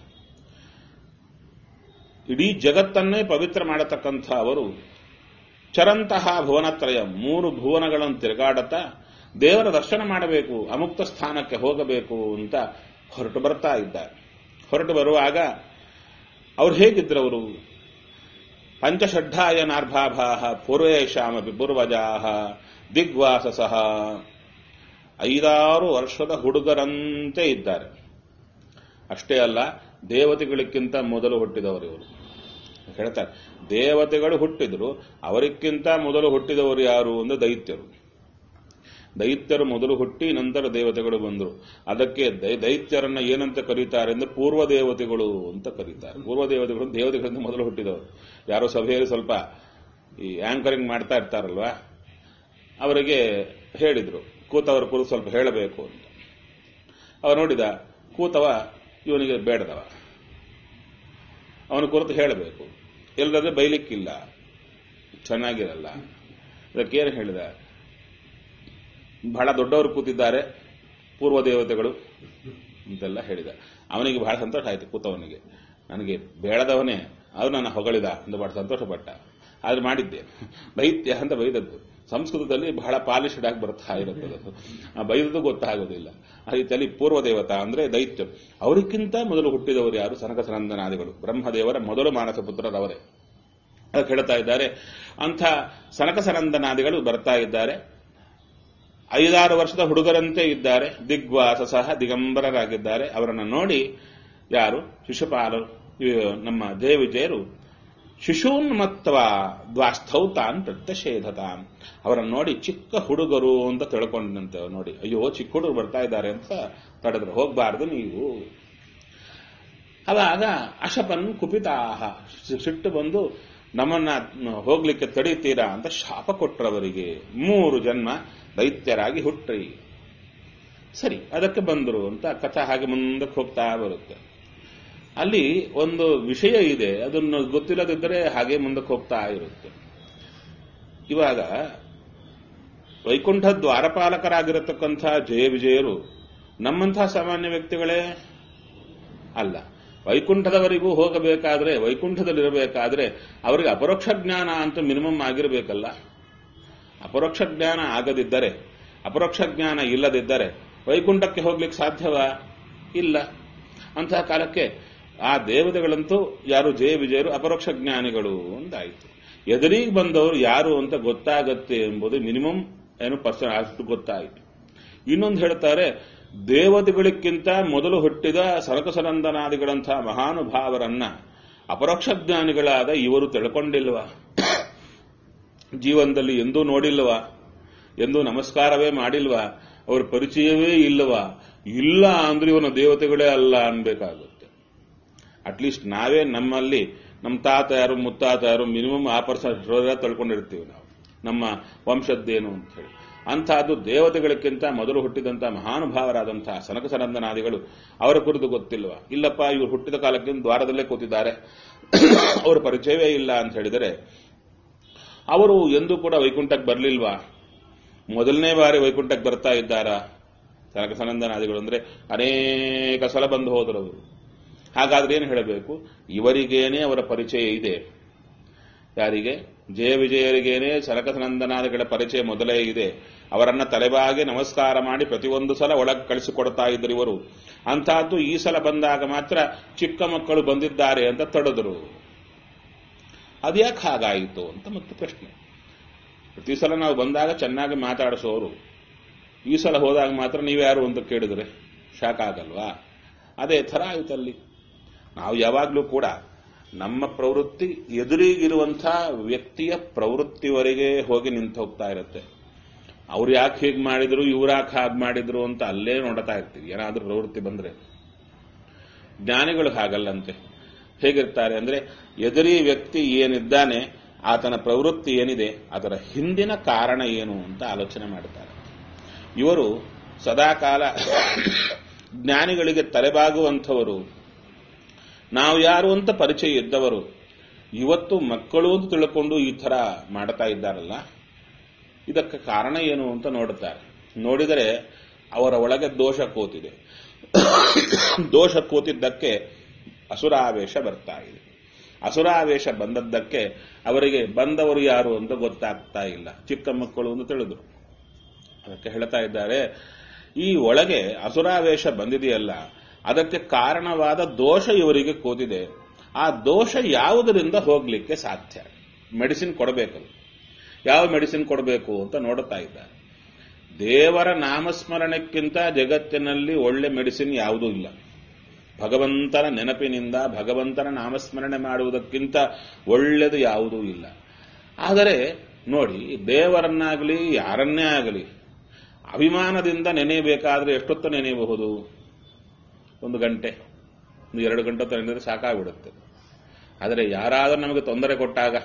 ಇಡೀ ಜಗತ್ತನ್ನೇ ಪವಿತ್ರ ಮಾಡತಕ್ಕಂಥ ಅವರು ಚರಂತಹ ಭುವನತ್ರಯ ಮೂರು ಭುವನಗಳನ್ನು ತಿರುಗಾಡತಾ ದೇವರ ದರ್ಶನ ಮಾಡಬೇಕು ಅಮುಕ್ತ ಸ್ಥಾನಕ್ಕೆ ಹೋಗಬೇಕು ಅಂತ ಹೊರಟು ಬರ್ತಾ ಇದ್ದಾರೆ ಹೊರಟು ಬರುವಾಗ ಅವ್ರು ಹೇಗಿದ್ರವರು ಪಂಚಷಡ್ಢಾಯ ನಾರ್ಭಾಭಾ ಪೂರ್ವೇಶಾಮಪಿ ಪೂರ್ವಜಾಹ ದಿಗ್ವಾಸಸಃ ಐದಾರು ವರ್ಷದ ಹುಡುಗರಂತೆ ಇದ್ದಾರೆ ಅಷ್ಟೇ ಅಲ್ಲ ದೇವತೆಗಳಿಗಿಂತ ಮೊದಲು ಹುಟ್ಟಿದವರು ಇವರು ಹೇಳ್ತಾರೆ ದೇವತೆಗಳು ಹುಟ್ಟಿದ್ರು ಅವರಿಗಿಂತ ಮೊದಲು ಹುಟ್ಟಿದವರು ಯಾರು ಅಂದ್ರೆ ದೈತ್ಯರು ದೈತ್ಯರು ಮೊದಲು ಹುಟ್ಟಿ ನಂತರ ದೇವತೆಗಳು ಬಂದರು ಅದಕ್ಕೆ ದೈ- ದೈತ್ಯರನ್ನ ಏನಂತ ಕರೀತಾರೆ ಅಂದ್ರೆ ಪೂರ್ವ ದೇವತೆಗಳು ಅಂತ ಕರೀತಾರೆ ಪೂರ್ವ ದೇವತೆಗಳು ದೇವತೆಗಳಿಂದ ಮೊದಲು ಹುಟ್ಟಿದವರು ಯಾರೋ ಸಭೆಯಲ್ಲಿ ಸ್ವಲ್ಪ ಈ ಆಂಕರಿಂಗ್ ಮಾಡ್ತಾ ಇರ್ತಾರಲ್ವಾ ಅವರಿಗೆ ಹೇಳಿದ್ರು ಕೂತವರು ಕುರಿತು ಸ್ವಲ್ಪ ಹೇಳಬೇಕು ಅಂತ ಅವ ನೋಡಿದ ಕೂತವ ಇವನಿಗೆ ಬೇಡದವ ಅವನ ಕುರಿತು ಹೇಳಬೇಕು ಇಲ್ಲದ್ರೆ ಬೈಲಿಕ್ಕಿಲ್ಲ ಚೆನ್ನಾಗಿರಲ್ಲ ಅದಕ್ಕೇನು ಹೇಳಿದ ಬಹಳ ದೊಡ್ಡವರು ಕೂತಿದ್ದಾರೆ ಪೂರ್ವ ದೇವತೆಗಳು ಅಂತೆಲ್ಲ ಹೇಳಿದ ಅವನಿಗೆ ಬಹಳ ಸಂತೋಷ ಆಯಿತು ಕೂತವನಿಗೆ ನನಗೆ ಬೇಡದವನೇ ಅದು ನನ್ನ ಹೊಗಳಿದ ಅಂತ ಬಹಳ ಸಂತೋಷಪಟ್ಟ ಆದ್ರೆ ಮಾಡಿದ್ದೆ ದೈತ್ಯ ಅಂತ ಬೈದದ್ದು ಸಂಸ್ಕೃತದಲ್ಲಿ ಬಹಳ ಪಾಲಿಶ್ಡ್ ಆಗಿ ಬರ್ತಾ ಇರುತ್ತದೆ ಅದು ಆ ಬೈದದ್ದು ಗೊತ್ತಾಗೋದಿಲ್ಲ ಆ ರೀತಿಯಲ್ಲಿ ಪೂರ್ವ ದೇವತಾ ಅಂದ್ರೆ ದೈತ್ಯ ಅವರಿಗಿಂತ ಮೊದಲು ಹುಟ್ಟಿದವರು ಯಾರು ಸನಕ ಸನಂದನಾದಿಗಳು ಬ್ರಹ್ಮದೇವರ ಮೊದಲು ಮಾನಸ ಪುತ್ರರವರೇ ಅದಕ್ಕೆ ಹೇಳ್ತಾ ಇದ್ದಾರೆ ಅಂಥ ಸನಕ ಸನಂದನಾದಿಗಳು ಬರ್ತಾ ಇದ್ದಾರೆ ಐದಾರು ವರ್ಷದ ಹುಡುಗರಂತೆ ಇದ್ದಾರೆ ದಿಗ್ವಾಸ ಸಹ ದಿಗಂಬರರಾಗಿದ್ದಾರೆ ಅವರನ್ನು ನೋಡಿ ಯಾರು ಶಿಶುಪಾಲರು ಇವ್ ನಮ್ಮ ದೇವಿಜಯರು ಶಿಶೂನ್ಮತ್ವ ದ್ವಾಸ್ಥೌ ತಾನ್ ಪ್ರತ್ಯಷೇಧತಾನ್ ಅವರನ್ನು ನೋಡಿ ಚಿಕ್ಕ ಹುಡುಗರು ಅಂತ ತಿಳ್ಕೊಂಡಂತೆ ನೋಡಿ ಅಯ್ಯೋ ಚಿಕ್ಕ ಹುಡುಗರು ಬರ್ತಾ ಇದ್ದಾರೆ ಅಂತ ತಡೆದ್ರು ಹೋಗಬಾರ್ದು ನೀವು ಅವಾಗ ಅಶಪನ್ ಕುಪಿತಾಹ ಸಿಟ್ಟು ಬಂದು ನಮ್ಮನ್ನ ಹೋಗ್ಲಿಕ್ಕೆ ತಡೀತೀರಾ ಅಂತ ಶಾಪ ಕೊಟ್ರವರಿಗೆ ಮೂರು ಜನ್ಮ ದೈತ್ಯರಾಗಿ ಹುಟ್ಟ್ರಿ ಸರಿ ಅದಕ್ಕೆ ಬಂದರು ಅಂತ ಕಥಾ ಹಾಗೆ ಮುಂದಕ್ಕೆ ಹೋಗ್ತಾ ಬರುತ್ತೆ ಅಲ್ಲಿ ಒಂದು ವಿಷಯ ಇದೆ ಅದನ್ನು ಗೊತ್ತಿಲ್ಲದಿದ್ದರೆ ಹಾಗೆ ಮುಂದಕ್ಕೆ ಹೋಗ್ತಾ ಇರುತ್ತೆ ಇವಾಗ ವೈಕುಂಠ ದ್ವಾರಪಾಲಕರಾಗಿರತಕ್ಕಂಥ ಜಯ ವಿಜಯರು ನಮ್ಮಂತಹ ಸಾಮಾನ್ಯ ವ್ಯಕ್ತಿಗಳೇ ಅಲ್ಲ ವೈಕುಂಠದವರಿಗೂ ಹೋಗಬೇಕಾದ್ರೆ ವೈಕುಂಠದಲ್ಲಿರಬೇಕಾದ್ರೆ ಅವರಿಗೆ ಅಪರೋಕ್ಷ ಜ್ಞಾನ ಅಂತ ಮಿನಿಮಮ್ ಆಗಿರಬೇಕಲ್ಲ ಅಪರೋಕ್ಷ ಜ್ಞಾನ ಆಗದಿದ್ದರೆ ಅಪರೋಕ್ಷ ಜ್ಞಾನ ಇಲ್ಲದಿದ್ದರೆ ವೈಕುಂಠಕ್ಕೆ ಹೋಗ್ಲಿಕ್ಕೆ ಸಾಧ್ಯವಾ ಇಲ್ಲ ಅಂತಹ ಕಾಲಕ್ಕೆ ಆ ದೇವತೆಗಳಂತೂ ಯಾರು ಜಯ ವಿಜಯರು ಅಪರೋಕ್ಷ ಜ್ಞಾನಿಗಳು ಅಂತಾಯಿತು ಎದುರಿಗೆ ಬಂದವರು ಯಾರು ಅಂತ ಗೊತ್ತಾಗತ್ತೆ ಎಂಬುದು ಮಿನಿಮಮ್ ಏನು ಪರ್ಸನ್ ಅಷ್ಟು ಗೊತ್ತಾಯಿತು ಇನ್ನೊಂದು ಹೇಳ್ತಾರೆ ದೇವತೆಗಳಿಗಿಂತ ಮೊದಲು ಹುಟ್ಟಿದ ಸರಕಸನಂದನಾದಿಗಳಂತಹ ಮಹಾನುಭಾವರನ್ನ ಅಪರೋಕ್ಷ ಜ್ಞಾನಿಗಳಾದ ಇವರು ತಿಳ್ಕೊಂಡಿಲ್ವಾ ಜೀವನದಲ್ಲಿ ಎಂದೂ ನೋಡಿಲ್ವಾ ಎಂದೂ ನಮಸ್ಕಾರವೇ ಮಾಡಿಲ್ವಾ ಅವ್ರ ಪರಿಚಯವೇ ಇಲ್ಲವಾ ಇಲ್ಲ ಅಂದ್ರೆ ಇವನ ದೇವತೆಗಳೇ ಅಲ್ಲ ಅನ್ಬೇಕಾಗುತ್ತೆ ಅಟ್ಲೀಸ್ಟ್ ನಾವೇ ನಮ್ಮಲ್ಲಿ ನಮ್ಮ ತಾತ ಯಾರು ಮುತ್ತಾತ ಯಾರು ಮಿನಿಮಮ್ ಆ ಪರ್ಸೆಂಟ್ ತಳ್ಕೊಂಡಿರ್ತೀವಿ ನಾವು ನಮ್ಮ ವಂಶದ್ದೇನು ಅಂತ ಹೇಳಿ ಅಂತಹದ್ದು ದೇವತೆಗಳಕ್ಕಿಂತ ಮೊದಲು ಹುಟ್ಟಿದಂತಹ ಮಹಾನುಭಾವರಾದಂತಹ ಸನಕ ಸನಂದನಾದಿಗಳು ಅವರ ಕುರಿತು ಗೊತ್ತಿಲ್ವಾ ಇಲ್ಲಪ್ಪ ಇವರು ಹುಟ್ಟಿದ ಕಾಲಕ್ಕೆ ದ್ವಾರದಲ್ಲೇ ಕೂತಿದ್ದಾರೆ ಅವರ ಪರಿಚಯವೇ ಇಲ್ಲ ಅಂತ ಹೇಳಿದರೆ ಅವರು ಎಂದೂ ಕೂಡ ವೈಕುಂಠಕ್ಕೆ ಬರಲಿಲ್ವಾ ಮೊದಲನೇ ಬಾರಿ ವೈಕುಂಠಕ್ಕೆ ಬರ್ತಾ ಇದ್ದಾರಾ ಸನಕ ಸನಂದನಾದಿಗಳು ಅಂದ್ರೆ ಅನೇಕ ಸಲ ಬಂದು ಹೋದರು ಅವರು ಹಾಗಾದ್ರೆ ಏನು ಹೇಳಬೇಕು ಇವರಿಗೇನೆ ಅವರ ಪರಿಚಯ ಇದೆ ಯಾರಿಗೆ ಜಯ ವಿಜಯರಿಗೇನೆ ಸನಕಸನಂದನಾದಿಗಳ ಪರಿಚಯ ಮೊದಲೇ ಇದೆ ಅವರನ್ನ ತಲೆಬಾಗಿ ನಮಸ್ಕಾರ ಮಾಡಿ ಪ್ರತಿಯೊಂದು ಸಲ ಒಳಗೆ ಕಳಿಸಿಕೊಡ್ತಾ ಇದ್ರು ಇವರು ಅಂತಹದ್ದು ಈ ಸಲ ಬಂದಾಗ ಮಾತ್ರ ಚಿಕ್ಕ ಮಕ್ಕಳು ಬಂದಿದ್ದಾರೆ ಅಂತ ತಡೆದರು ಅದ್ಯಾಕೆ ಹಾಗಾಯಿತು ಅಂತ ಮತ್ತೆ ಪ್ರಶ್ನೆ ಪ್ರತಿ ಸಲ ನಾವು ಬಂದಾಗ ಚೆನ್ನಾಗಿ ಮಾತಾಡಿಸೋರು ಈ ಸಲ ಹೋದಾಗ ಮಾತ್ರ ನೀವ್ಯಾರು ಅಂತ ಕೇಳಿದ್ರೆ ಶಾಕ್ ಆಗಲ್ವಾ ಅದೇ ಥರ ಆಯ್ತಲ್ಲಿ ನಾವು ಯಾವಾಗಲೂ ಕೂಡ ನಮ್ಮ ಪ್ರವೃತ್ತಿ ಎದುರಿಗಿರುವಂಥ ವ್ಯಕ್ತಿಯ ಪ್ರವೃತ್ತಿವರೆಗೆ ಹೋಗಿ ನಿಂತು ಹೋಗ್ತಾ ಇರುತ್ತೆ ಅವ್ರು ಯಾಕೆ ಹೀಗೆ ಮಾಡಿದ್ರು ಇವ್ರು ಯಾಕೆ ಹಾಗೆ ಮಾಡಿದ್ರು ಅಂತ ಅಲ್ಲೇ ನೋಡ್ತಾ ಇರ್ತೀವಿ ಏನಾದ್ರೂ ಪ್ರವೃತ್ತಿ ಬಂದ್ರೆ ಜ್ಞಾನಿಗಳು ಹಾಗಲ್ಲಂತೆ ಹೇಗಿರ್ತಾರೆ ಅಂದ್ರೆ ಎದುರಿ ವ್ಯಕ್ತಿ ಏನಿದ್ದಾನೆ ಆತನ ಪ್ರವೃತ್ತಿ ಏನಿದೆ ಅದರ ಹಿಂದಿನ ಕಾರಣ ಏನು ಅಂತ ಆಲೋಚನೆ ಮಾಡ್ತಾರೆ ಇವರು ಸದಾಕಾಲ ಜ್ಞಾನಿಗಳಿಗೆ ತಲೆಬಾಗುವಂಥವರು ನಾವು ಯಾರು ಅಂತ ಪರಿಚಯ ಇದ್ದವರು ಇವತ್ತು ಮಕ್ಕಳು ಅಂತ ತಿಳ್ಕೊಂಡು ಈ ಥರ ಮಾಡ್ತಾ ಇದ್ದಾರಲ್ಲ ಇದಕ್ಕೆ ಕಾರಣ ಏನು ಅಂತ ನೋಡುತ್ತಾರೆ ನೋಡಿದರೆ ಅವರ ಒಳಗೆ ದೋಷ ಕೂತಿದೆ ದೋಷ ಕೂತಿದ್ದಕ್ಕೆ ಅಸುರಾವೇಶ ಬರ್ತಾ ಇದೆ ಅಸುರಾವೇಶ ಬಂದದ್ದಕ್ಕೆ ಅವರಿಗೆ ಬಂದವರು ಯಾರು ಅಂತ ಗೊತ್ತಾಗ್ತಾ ಇಲ್ಲ ಚಿಕ್ಕ ಮಕ್ಕಳು ಅಂತ ತಿಳಿದ್ರು ಅದಕ್ಕೆ ಹೇಳ್ತಾ ಇದ್ದಾರೆ ಈ ಒಳಗೆ ಅಸುರಾವೇಶ ಬಂದಿದೆಯಲ್ಲ ಅದಕ್ಕೆ ಕಾರಣವಾದ ದೋಷ ಇವರಿಗೆ ಕೂತಿದೆ ಆ ದೋಷ ಯಾವುದರಿಂದ ಹೋಗ್ಲಿಕ್ಕೆ ಸಾಧ್ಯ ಮೆಡಿಸಿನ್ ಕೊಡಬೇಕದು ಯಾವ ಮೆಡಿಸಿನ್ ಕೊಡಬೇಕು ಅಂತ ನೋಡುತ್ತಾ ಇದ್ದಾರೆ ದೇವರ ನಾಮಸ್ಮರಣಕ್ಕಿಂತ ಜಗತ್ತಿನಲ್ಲಿ ಒಳ್ಳೆ ಮೆಡಿಸಿನ್ ಯಾವುದೂ ಇಲ್ಲ ಭಗವಂತನ ನೆನಪಿನಿಂದ ಭಗವಂತನ ನಾಮಸ್ಮರಣೆ ಮಾಡುವುದಕ್ಕಿಂತ ಒಳ್ಳೆಯದು ಯಾವುದೂ ಇಲ್ಲ ಆದರೆ ನೋಡಿ ದೇವರನ್ನಾಗಲಿ ಯಾರನ್ನೇ ಆಗಲಿ ಅಭಿಮಾನದಿಂದ ನೆನೆಯಬೇಕಾದ್ರೆ ಎಷ್ಟೊತ್ತು ನೆನೆಯಬಹುದು ಒಂದು ಗಂಟೆ ಒಂದು ಎರಡು ಗಂಟೆ ನೆನೆದರೆ ಸಾಕಾಗ್ಬಿಡುತ್ತೆ ಆದರೆ ಯಾರಾದರೂ ನಮಗೆ ತೊಂದರೆ ಕೊಟ್ಟಾಗ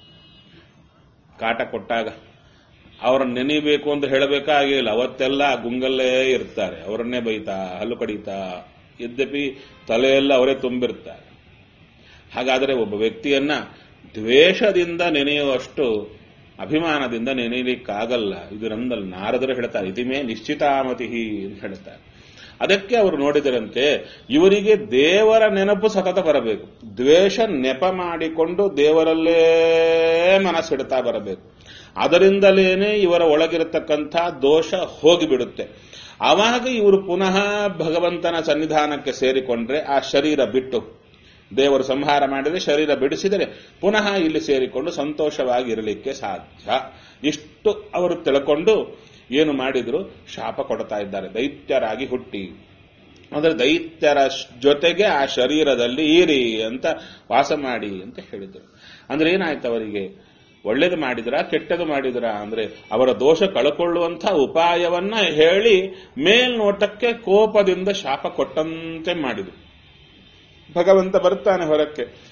ಕಾಟ ಕೊಟ್ಟಾಗ ಅವರನ್ನು ನೆನೆಯಬೇಕು ಅಂತ ಹೇಳಬೇಕಾಗಿಲ್ಲ ಅವತ್ತೆಲ್ಲ ಗುಂಗಲ್ಲೇ ಇರ್ತಾರೆ ಅವರನ್ನೇ ಬೈತಾ ಹಲ್ಲು ಕಡಿತಾ ಯದ್ಯಪಿ ತಲೆಯೆಲ್ಲ ಅವರೇ ತುಂಬಿರ್ತಾರೆ ಹಾಗಾದರೆ ಒಬ್ಬ ವ್ಯಕ್ತಿಯನ್ನ ದ್ವೇಷದಿಂದ ನೆನೆಯುವಷ್ಟು ಅಭಿಮಾನದಿಂದ ನೆನೆಯಲಿಕ್ಕಾಗಲ್ಲ ಇದು ನಂದಲ್ಲಿ ನಾರದರು ಹೇಳ್ತಾರೆ ಇದಿಮೇ ನಿಶ್ಚಿತಾಮತಿ ಅಂತ ಹೇಳ್ತಾರೆ ಅದಕ್ಕೆ ಅವರು ನೋಡಿದರಂತೆ ಇವರಿಗೆ ದೇವರ ನೆನಪು ಸತತ ಬರಬೇಕು ದ್ವೇಷ ನೆಪ ಮಾಡಿಕೊಂಡು ದೇವರಲ್ಲೇ ಮನಸ್ಸಿಡ್ತಾ ಬರಬೇಕು ಅದರಿಂದಲೇನೆ ಇವರ ಒಳಗಿರತಕ್ಕಂಥ ದೋಷ ಹೋಗಿಬಿಡುತ್ತೆ ಆವಾಗ ಇವರು ಪುನಃ ಭಗವಂತನ ಸನ್ನಿಧಾನಕ್ಕೆ ಸೇರಿಕೊಂಡ್ರೆ ಆ ಶರೀರ ಬಿಟ್ಟು ದೇವರು ಸಂಹಾರ ಮಾಡಿದರೆ ಶರೀರ ಬಿಡಿಸಿದರೆ ಪುನಃ ಇಲ್ಲಿ ಸೇರಿಕೊಂಡು ಸಂತೋಷವಾಗಿ ಇರಲಿಕ್ಕೆ ಸಾಧ್ಯ ಇಷ್ಟು ಅವರು ತಿಳ್ಕೊಂಡು ಏನು ಮಾಡಿದ್ರು ಶಾಪ ಕೊಡ್ತಾ ಇದ್ದಾರೆ ದೈತ್ಯರಾಗಿ ಹುಟ್ಟಿ ಅಂದ್ರೆ ದೈತ್ಯರ ಜೊತೆಗೆ ಆ ಶರೀರದಲ್ಲಿ ಇರಿ ಅಂತ ವಾಸ ಮಾಡಿ ಅಂತ ಹೇಳಿದರು ಅಂದ್ರೆ ಏನಾಯ್ತು ಅವರಿಗೆ ಒಳ್ಳೇದು ಮಾಡಿದ್ರ ಕೆಟ್ಟದು ಮಾಡಿದ್ರ ಅಂದ್ರೆ ಅವರ ದೋಷ ಕಳ್ಕೊಳ್ಳುವಂಥ ಉಪಾಯವನ್ನ ಹೇಳಿ ಮೇಲ್ನೋಟಕ್ಕೆ ಕೋಪದಿಂದ ಶಾಪ ಕೊಟ್ಟಂತೆ ಮಾಡಿದ್ರು ಭಗವಂತ ಬರ್ತಾನೆ ಹೊರಕ್ಕೆ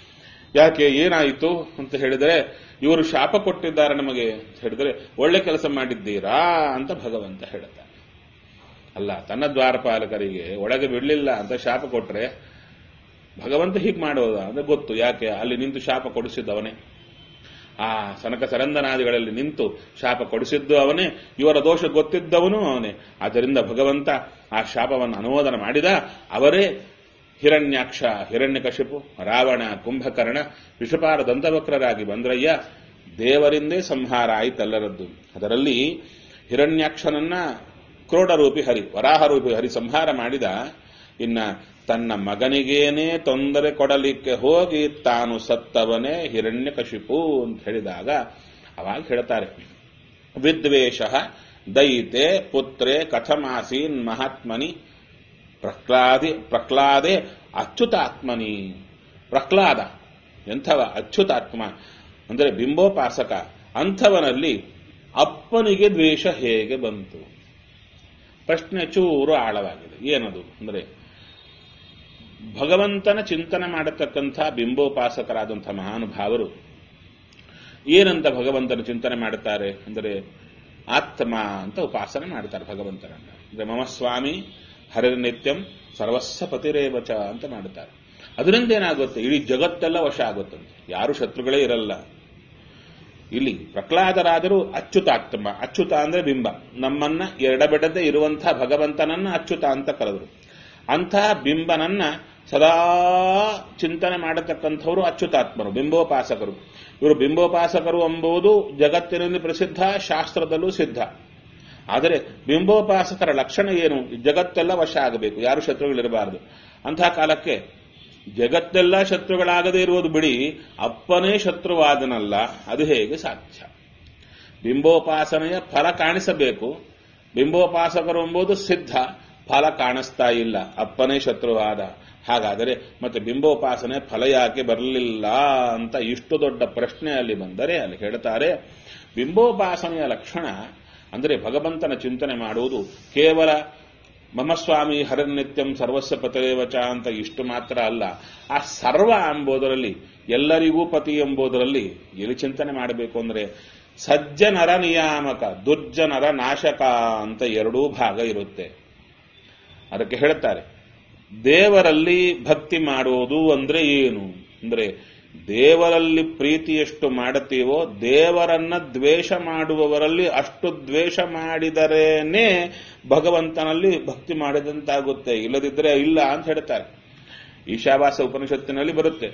ಯಾಕೆ ಏನಾಯಿತು ಅಂತ ಹೇಳಿದರೆ ಇವರು ಶಾಪ ಕೊಟ್ಟಿದ್ದಾರೆ ನಮಗೆ ಅಂತ ಹೇಳಿದರೆ ಒಳ್ಳೆ ಕೆಲಸ ಮಾಡಿದ್ದೀರಾ ಅಂತ ಭಗವಂತ ಹೇಳ್ತಾರೆ ಅಲ್ಲ ತನ್ನ ದ್ವಾರಪಾಲಕರಿಗೆ ಒಳಗೆ ಬಿಡಲಿಲ್ಲ ಅಂತ ಶಾಪ ಕೊಟ್ರೆ ಭಗವಂತ ಹೀಗೆ ಮಾಡೋದ ಅಂದ್ರೆ ಗೊತ್ತು ಯಾಕೆ ಅಲ್ಲಿ ನಿಂತು ಶಾಪ ಕೊಡಿಸಿದ್ದವನೇ ಆ ಸನಕ ಸರಂದನಾದಿಗಳಲ್ಲಿ ನಿಂತು ಶಾಪ ಕೊಡಿಸಿದ್ದು ಅವನೇ ಇವರ ದೋಷ ಗೊತ್ತಿದ್ದವನು ಅವನೇ ಆದ್ದರಿಂದ ಭಗವಂತ ಆ ಶಾಪವನ್ನು ಅನುಮೋದನ ಮಾಡಿದ ಅವರೇ ಹಿರಣ್ಯಾಕ್ಷ ಹಿರಣ್ಯಕಶಿಪು ರಾವಣ ಕುಂಭಕರ್ಣ ವಿಷಪಾರ ದಂತವಕ್ರರಾಗಿ ಬಂದ್ರಯ್ಯ ದೇವರಿಂದೇ ಸಂಹಾರ ಆಯಿತಲ್ಲರದ್ದು ಅದರಲ್ಲಿ ಹಿರಣ್ಯಾಕ್ಷನನ್ನ ಕ್ರೋಡರೂಪಿ ಹರಿ ವರಾಹರೂಪಿ ಹರಿ ಸಂಹಾರ ಮಾಡಿದ ಇನ್ನ ತನ್ನ ಮಗನಿಗೇನೇ ತೊಂದರೆ ಕೊಡಲಿಕ್ಕೆ ಹೋಗಿ ತಾನು ಸತ್ತವನೇ ಹಿರಣ್ಯಕಶಿಪು ಅಂತ ಹೇಳಿದಾಗ ಅವಾಗ ಹೇಳ್ತಾರೆ ವಿದ್ವೇಷ ದಯಿತೆ ಪುತ್ರೆ ಕಥಮಾಸೀನ್ ಮಹಾತ್ಮನಿ ಪ್ರಹ್ಲಾದಿ ಪ್ರಹ್ಲಾದೆ ಅಚ್ಯುತಾತ್ಮನಿ ಪ್ರಹ್ಲಾದ ಎಂಥವ ಅಚ್ಯುತಾತ್ಮ ಅಂದರೆ ಬಿಂಬೋಪಾಸಕ ಅಂಥವನಲ್ಲಿ ಅಪ್ಪನಿಗೆ ದ್ವೇಷ ಹೇಗೆ ಬಂತು ಪ್ರಶ್ನೆ ಚೂರು ಆಳವಾಗಿದೆ ಏನದು ಅಂದರೆ ಭಗವಂತನ ಚಿಂತನೆ ಮಾಡತಕ್ಕಂಥ ಬಿಂಬೋಪಾಸಕರಾದಂಥ ಮಹಾನುಭಾವರು ಏನಂತ ಭಗವಂತನ ಚಿಂತನೆ ಮಾಡುತ್ತಾರೆ ಅಂದರೆ ಆತ್ಮ ಅಂತ ಉಪಾಸನೆ ಮಾಡ್ತಾರೆ ಭಗವಂತನನ್ನ ಅಂದರೆ ಮಮ ಸ್ವಾಮಿ ಹರಿರ್ನಿತ್ಯಂ ಸರ್ವಸ್ವ ಪತಿರೇವಚ ಅಂತ ಮಾಡುತ್ತಾರೆ ಅದರಿಂದ ಏನಾಗುತ್ತೆ ಇಡೀ ಜಗತ್ತೆಲ್ಲ ವಶ ಆಗುತ್ತಂತೆ ಯಾರು ಶತ್ರುಗಳೇ ಇರಲ್ಲ ಇಲ್ಲಿ ಪ್ರಹ್ಲಾದರಾದರೂ ಅಚ್ಯುತಾತ್ಮ ಅಚ್ಯುತ ಅಂದ್ರೆ ಬಿಂಬ ನಮ್ಮನ್ನ ಎಡಬೆಡದೆ ಇರುವಂತಹ ಭಗವಂತನನ್ನ ಅಚ್ಯುತ ಅಂತ ಕರೆದರು ಅಂಥ ಬಿಂಬನನ್ನ ಸದಾ ಚಿಂತನೆ ಮಾಡತಕ್ಕಂಥವರು ಅಚ್ಯುತಾತ್ಮರು ಬಿಂಬೋಪಾಸಕರು ಇವರು ಬಿಂಬೋಪಾಸಕರು ಎಂಬುದು ಜಗತ್ತಿನಲ್ಲಿ ಪ್ರಸಿದ್ಧ ಶಾಸ್ತ್ರದಲ್ಲೂ ಸಿದ್ಧ ಆದರೆ ಬಿಂಬೋಪಾಸಕರ ಲಕ್ಷಣ ಏನು ಜಗತ್ತೆಲ್ಲ ವಶ ಆಗಬೇಕು ಯಾರು ಶತ್ರುಗಳಿರಬಾರದು ಅಂತಹ ಕಾಲಕ್ಕೆ ಜಗತ್ತೆಲ್ಲ ಶತ್ರುಗಳಾಗದೇ ಇರುವುದು ಬಿಡಿ ಅಪ್ಪನೇ ಶತ್ರುವಾದನಲ್ಲ ಅದು ಹೇಗೆ ಸಾಧ್ಯ ಬಿಂಬೋಪಾಸನೆಯ ಫಲ ಕಾಣಿಸಬೇಕು ಬಿಂಬೋಪಾಸಕರು ಎಂಬುದು ಸಿದ್ಧ ಫಲ ಕಾಣಿಸ್ತಾ ಇಲ್ಲ ಅಪ್ಪನೇ ಶತ್ರುವಾದ ಹಾಗಾದರೆ ಮತ್ತೆ ಬಿಂಬೋಪಾಸನೆ ಫಲ ಯಾಕೆ ಬರಲಿಲ್ಲ ಅಂತ ಇಷ್ಟು ದೊಡ್ಡ ಪ್ರಶ್ನೆ ಅಲ್ಲಿ ಬಂದರೆ ಅಲ್ಲಿ ಹೇಳ್ತಾರೆ ಬಿಂಬೋಪಾಸನೆಯ ಲಕ್ಷಣ ಅಂದರೆ ಭಗವಂತನ ಚಿಂತನೆ ಮಾಡುವುದು ಕೇವಲ ಮಮ ಸ್ವಾಮಿ ಹರನಿತ್ಯಂ ಸರ್ವಸ್ವ ಪತರೇವಚ ಅಂತ ಇಷ್ಟು ಮಾತ್ರ ಅಲ್ಲ ಆ ಸರ್ವ ಎಂಬುದರಲ್ಲಿ ಎಲ್ಲರಿಗೂ ಪತಿ ಎಂಬುದರಲ್ಲಿ ಎಲ್ಲಿ ಚಿಂತನೆ ಮಾಡಬೇಕು ಅಂದರೆ ಸಜ್ಜನರ ನಿಯಾಮಕ ದುರ್ಜನರ ನಾಶಕ ಅಂತ ಎರಡೂ ಭಾಗ ಇರುತ್ತೆ ಅದಕ್ಕೆ ಹೇಳ್ತಾರೆ ದೇವರಲ್ಲಿ ಭಕ್ತಿ ಮಾಡುವುದು ಅಂದ್ರೆ ಏನು ಅಂದ್ರೆ ದೇವರಲ್ಲಿ ಪ್ರೀತಿ ಎಷ್ಟು ಮಾಡುತ್ತೀವೋ ದೇವರನ್ನ ದ್ವೇಷ ಮಾಡುವವರಲ್ಲಿ ಅಷ್ಟು ದ್ವೇಷ ಮಾಡಿದರೇನೆ ಭಗವಂತನಲ್ಲಿ ಭಕ್ತಿ ಮಾಡಿದಂತಾಗುತ್ತೆ ಇಲ್ಲದಿದ್ದರೆ ಇಲ್ಲ ಅಂತ ಹೇಳ್ತಾರೆ ಈಶಾವಾಸ ಉಪನಿಷತ್ತಿನಲ್ಲಿ ಬರುತ್ತೆ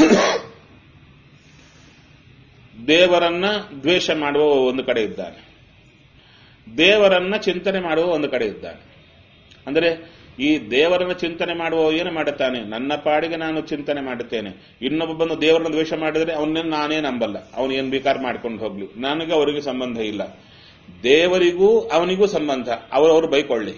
ದೇವರನ್ನ ದ್ವೇಷ ಮಾಡುವ ಒಂದು ಕಡೆ ಇದ್ದಾನೆ ದೇವರನ್ನ ಚಿಂತನೆ ಮಾಡುವ ಒಂದು ಕಡೆ ಇದ್ದಾನೆ ಅಂದರೆ ಈ ದೇವರನ್ನ ಚಿಂತನೆ ಮಾಡುವ ಏನು ಮಾಡುತ್ತಾನೆ ನನ್ನ ಪಾಡಿಗೆ ನಾನು ಚಿಂತನೆ ಮಾಡುತ್ತೇನೆ ಇನ್ನೊಬ್ಬ ಬಂದು ದೇವರನ್ನ ದ್ವೇಷ ಮಾಡಿದರೆ ಅವನನ್ನು ನಾನೇ ನಂಬಲ್ಲ ಅವನು ಏನು ಬೇಕಾದ್ರೆ ಮಾಡ್ಕೊಂಡು ಹೋಗ್ಲಿ ನನಗೆ ಅವರಿಗೆ ಸಂಬಂಧ ಇಲ್ಲ ದೇವರಿಗೂ ಅವನಿಗೂ ಸಂಬಂಧ ಅವರವರು ಬೈಕೊಳ್ಳಿ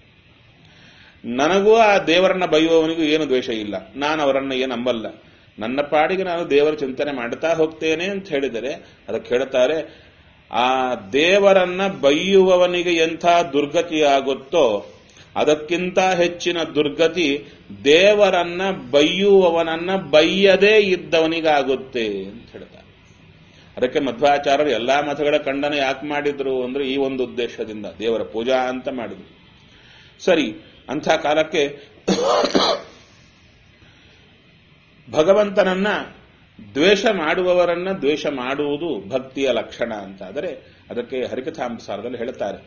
ನನಗೂ ಆ ದೇವರನ್ನ ಬೈಯುವವನಿಗೂ ಏನು ದ್ವೇಷ ಇಲ್ಲ ನಾನು ಅವರನ್ನ ಏನು ನಂಬಲ್ಲ ನನ್ನ ಪಾಡಿಗೆ ನಾನು ದೇವರ ಚಿಂತನೆ ಮಾಡ್ತಾ ಹೋಗ್ತೇನೆ ಅಂತ ಹೇಳಿದರೆ ಅದಕ್ಕೆ ಹೇಳ್ತಾರೆ ಆ ದೇವರನ್ನ ಬೈಯುವವನಿಗೆ ಎಂಥ ದುರ್ಗತಿ ಆಗುತ್ತೋ ಅದಕ್ಕಿಂತ ಹೆಚ್ಚಿನ ದುರ್ಗತಿ ದೇವರನ್ನ ಬೈಯುವವನನ್ನ ಬೈಯದೇ ಇದ್ದವನಿಗಾಗುತ್ತೆ ಅಂತ ಹೇಳ್ತಾರೆ ಅದಕ್ಕೆ ಮಧ್ವಾಚಾರ್ಯರು ಎಲ್ಲಾ ಮತಗಳ ಖಂಡನೆ ಯಾಕೆ ಮಾಡಿದ್ರು ಅಂದ್ರೆ ಈ ಒಂದು ಉದ್ದೇಶದಿಂದ ದೇವರ ಪೂಜಾ ಅಂತ ಮಾಡಿದ್ರು ಸರಿ ಅಂಥ ಕಾಲಕ್ಕೆ ಭಗವಂತನನ್ನ ದ್ವೇಷ ಮಾಡುವವರನ್ನ ದ್ವೇಷ ಮಾಡುವುದು ಭಕ್ತಿಯ ಲಕ್ಷಣ ಅಂತ ಆದರೆ ಅದಕ್ಕೆ ಹರಿಕಥಾಂಸಾರದಲ್ಲಿ ಹೇಳುತ್ತಾರೆ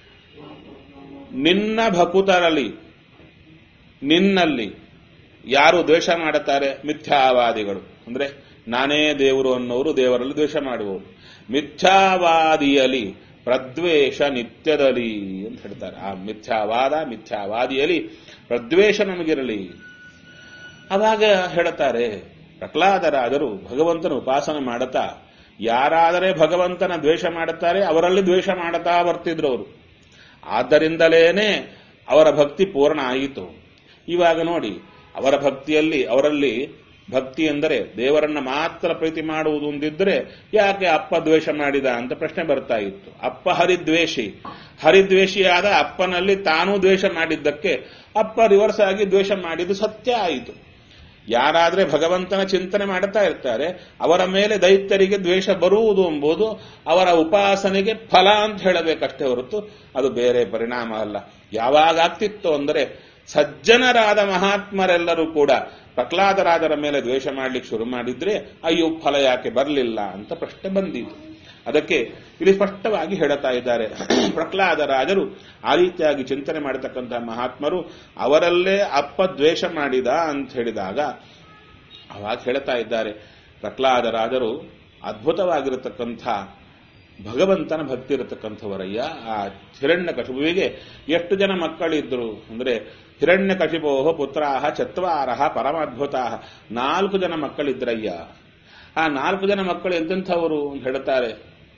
ನಿನ್ನ ಭಕುತರಲ್ಲಿ ನಿನ್ನಲ್ಲಿ ಯಾರು ದ್ವೇಷ ಮಾಡುತ್ತಾರೆ ಮಿಥ್ಯಾವಾದಿಗಳು ಅಂದ್ರೆ ನಾನೇ ದೇವರು ಅನ್ನೋರು ದೇವರಲ್ಲಿ ದ್ವೇಷ ಮಾಡುವವರು ಮಿಥ್ಯಾವಾದಿಯಲ್ಲಿ ಪ್ರದ್ವೇಷ ನಿತ್ಯದಲ್ಲಿ ಅಂತ ಹೇಳ್ತಾರೆ ಆ ಮಿಥ್ಯಾವಾದ ಮಿಥ್ಯಾವಾದಿಯಲ್ಲಿ ಪ್ರದ್ವೇಷ ನಮಗಿರಲಿ ಅವಾಗ ಹೇಳುತ್ತಾರೆ ಪ್ರಹ್ಲಾದರಾದರೂ ಭಗವಂತನ ಉಪಾಸನೆ ಮಾಡುತ್ತಾ ಯಾರಾದರೆ ಭಗವಂತನ ದ್ವೇಷ ಮಾಡುತ್ತಾರೆ ಅವರಲ್ಲಿ ದ್ವೇಷ ಮಾಡುತ್ತಾ ಬರ್ತಿದ್ರು ಅವರು ಆದ್ದರಿಂದಲೇನೆ ಅವರ ಭಕ್ತಿ ಪೂರ್ಣ ಆಯಿತು ಇವಾಗ ನೋಡಿ ಅವರ ಭಕ್ತಿಯಲ್ಲಿ ಅವರಲ್ಲಿ ಭಕ್ತಿ ಎಂದರೆ ದೇವರನ್ನ ಮಾತ್ರ ಪ್ರೀತಿ ಮಾಡುವುದು ಒಂದಿದ್ರೆ ಯಾಕೆ ಅಪ್ಪ ದ್ವೇಷ ಮಾಡಿದ ಅಂತ ಪ್ರಶ್ನೆ ಬರ್ತಾ ಇತ್ತು ಅಪ್ಪ ಹರಿದ್ವೇಷಿ ಹರಿದ್ವೇಷಿಯಾದ ಅಪ್ಪನಲ್ಲಿ ತಾನೂ ದ್ವೇಷ ಮಾಡಿದ್ದಕ್ಕೆ ಅಪ್ಪ ರಿವರ್ಸ್ ಆಗಿ ದ್ವೇಷ ಮಾಡಿದ್ದು ಸತ್ಯ ಆಯಿತು ಯಾರಾದ್ರೆ ಭಗವಂತನ ಚಿಂತನೆ ಮಾಡ್ತಾ ಇರ್ತಾರೆ ಅವರ ಮೇಲೆ ದೈತ್ಯರಿಗೆ ದ್ವೇಷ ಬರುವುದು ಎಂಬುದು ಅವರ ಉಪಾಸನೆಗೆ ಫಲ ಅಂತ ಹೇಳಬೇಕಷ್ಟೇ ಹೊರತು ಅದು ಬೇರೆ ಪರಿಣಾಮ ಅಲ್ಲ ಯಾವಾಗ ಆಗ್ತಿತ್ತು ಅಂದರೆ ಸಜ್ಜನರಾದ ಮಹಾತ್ಮರೆಲ್ಲರೂ ಕೂಡ ಪ್ರಹ್ಲಾದರಾಜರ ಮೇಲೆ ದ್ವೇಷ ಮಾಡ್ಲಿಕ್ಕೆ ಶುರು ಮಾಡಿದ್ರೆ ಅಯ್ಯೋ ಫಲ ಯಾಕೆ ಬರಲಿಲ್ಲ ಅಂತ ಪ್ರಶ್ನೆ ಬಂದಿತು ಅದಕ್ಕೆ ಇಲ್ಲಿ ಸ್ಪಷ್ಟವಾಗಿ ಹೇಳುತ್ತಾ ಇದ್ದಾರೆ ಪ್ರಹ್ಲಾದರಾಜರು ಆ ರೀತಿಯಾಗಿ ಚಿಂತನೆ ಮಾಡತಕ್ಕಂತಹ ಮಹಾತ್ಮರು ಅವರಲ್ಲೇ ಅಪ್ಪ ದ್ವೇಷ ಮಾಡಿದ ಅಂತ ಹೇಳಿದಾಗ ಅವಾಗ ಹೇಳ್ತಾ ಇದ್ದಾರೆ ಪ್ರಹ್ಲಾದರಾಜರು ಅದ್ಭುತವಾಗಿರತಕ್ಕಂಥ ಭಗವಂತನ ಭಕ್ತಿ ಇರತಕ್ಕಂಥವರಯ್ಯ ಆ ಹಿರಣ್ಯ ಕಶುಬುವಿಗೆ ಎಷ್ಟು ಜನ ಮಕ್ಕಳಿದ್ರು ಅಂದ್ರೆ ಹಿರಣ್ಯ ಕಶಿಪೋಹ ಪುತ್ರಾಹ ಚತ್ವಾರಹ ಪರಮಾದ್ಭುತ ನಾಲ್ಕು ಜನ ಮಕ್ಕಳಿದ್ರಯ್ಯ ಆ ನಾಲ್ಕು ಜನ ಮಕ್ಕಳು ಎಂತೆಂಥವರು ಅಂತ ಹೇಳ್ತಾರೆ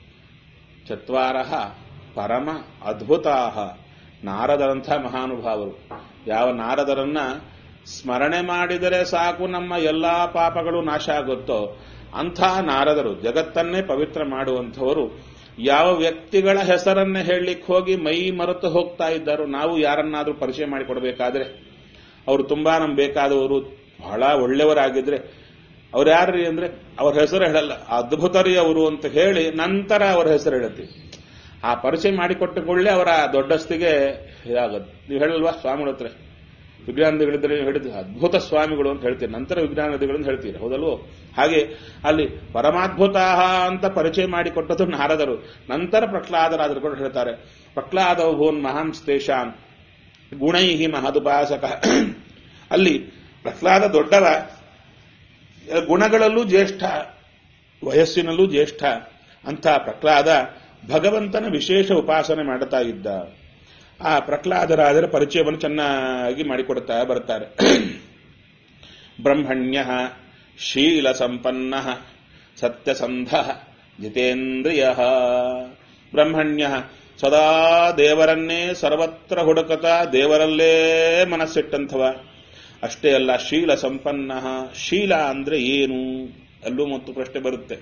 ಚತ್ವಾರಹ ಪರಮ ಅದ್ಭುತಾಹ ನಾರದರಂಥ ಮಹಾನುಭಾವರು ಯಾವ ನಾರದರನ್ನ ಸ್ಮರಣೆ ಮಾಡಿದರೆ ಸಾಕು ನಮ್ಮ ಎಲ್ಲಾ ಪಾಪಗಳು ನಾಶ ಆಗುತ್ತೋ ಅಂಥ ನಾರದರು ಜಗತ್ತನ್ನೇ ಪವಿತ್ರ ಮಾಡುವಂಥವರು ಯಾವ ವ್ಯಕ್ತಿಗಳ ಹೆಸರನ್ನ ಹೇಳಲಿಕ್ಕೆ ಹೋಗಿ ಮೈ ಮರೆತು ಹೋಗ್ತಾ ಇದ್ದಾರೋ ನಾವು ಯಾರನ್ನಾದ್ರೂ ಪರಿಚಯ ಮಾಡಿಕೊಡ್ಬೇಕಾದ್ರೆ ಅವರು ತುಂಬಾ ನಮ್ಗೆ ಬೇಕಾದವರು ಬಹಳ ಒಳ್ಳೆಯವರಾಗಿದ್ರೆ ಅವ್ರು ಯಾರ್ರಿ ಅಂದ್ರೆ ಅವ್ರ ಹೆಸರು ಹೇಳಲ್ಲ ಅದ್ಭುತರಿ ಅವರು ಅಂತ ಹೇಳಿ ನಂತರ ಅವ್ರ ಹೆಸರು ಹೇಳುತ್ತೀವಿ ಆ ಪರಿಚಯ ಮಾಡಿಕೊಟ್ಟುಕೊಳ್ಳಿ ಅವರ ದೊಡ್ಡಸ್ತಿಗೆ ಇದಾಗದು ನೀವು ಹೇಳಲ್ವಾ ಸ್ವಾಮಿಗಳ ಹತ್ರ ವಿಜ್ಞಾನದಿಗಳಿದ್ರೆ ಹೇಳಿದ್ರೆ ಅದ್ಭುತ ಸ್ವಾಮಿಗಳು ಅಂತ ಹೇಳ್ತೀರಿ ನಂತರ ವಿಜ್ಞಾನದಿಗಳನ್ನು ಹೇಳ್ತೀರಿ ಹೌದಲ್ವೋ ಹಾಗೆ ಅಲ್ಲಿ ಪರಮಾದ್ಭುತ ಅಂತ ಪರಿಚಯ ಮಾಡಿಕೊಟ್ಟದ್ದು ನಾರದರು ನಂತರ ಪ್ರಹ್ಲಾದರಾದರು ಕೂಡ ಹೇಳ್ತಾರೆ ಪ್ರಹ್ಲಾದ ಭೂನ್ ಮಹಾಂಸ್ತೇಶಾನ್ ಗುಣೈಹಿ ಮಹದುಪಾಸಕ ಅಲ್ಲಿ ಪ್ರಹ್ಲಾದ ದೊಡ್ಡವ ಗುಣಗಳಲ್ಲೂ ಜ್ಯೇಷ್ಠ ವಯಸ್ಸಿನಲ್ಲೂ ಜ್ಯೇಷ್ಠ ಅಂತ ಪ್ರಹ್ಲಾದ ಭಗವಂತನ ವಿಶೇಷ ಉಪಾಸನೆ ಮಾಡುತ್ತಾ ಇದ್ದ ಆ ಪ್ರಹ್ಲಾದರಾದರ ಪರಿಚಯವನ್ನು ಚೆನ್ನಾಗಿ ಮಾಡಿಕೊಡ್ತಾ ಬರ್ತಾರೆ ಬ್ರಹ್ಮಣ್ಯ ಶೀಲ ಸಂಪನ್ನ ಸತ್ಯಸಂಧ ಜಿತೇಂದ್ರಿಯ ಬ್ರಹ್ಮಣ್ಯ ಸದಾ ದೇವರನ್ನೇ ಸರ್ವತ್ರ ಹುಡುಕತ ದೇವರಲ್ಲೇ ಮನಸ್ಸಿಟ್ಟಂಥವ ಅಷ್ಟೇ ಅಲ್ಲ ಶೀಲ ಸಂಪನ್ನ ಶೀಲ ಅಂದ್ರೆ ಏನು ಅಲ್ಲೂ ಮತ್ತು ಪ್ರಶ್ನೆ ಬರುತ್ತೆ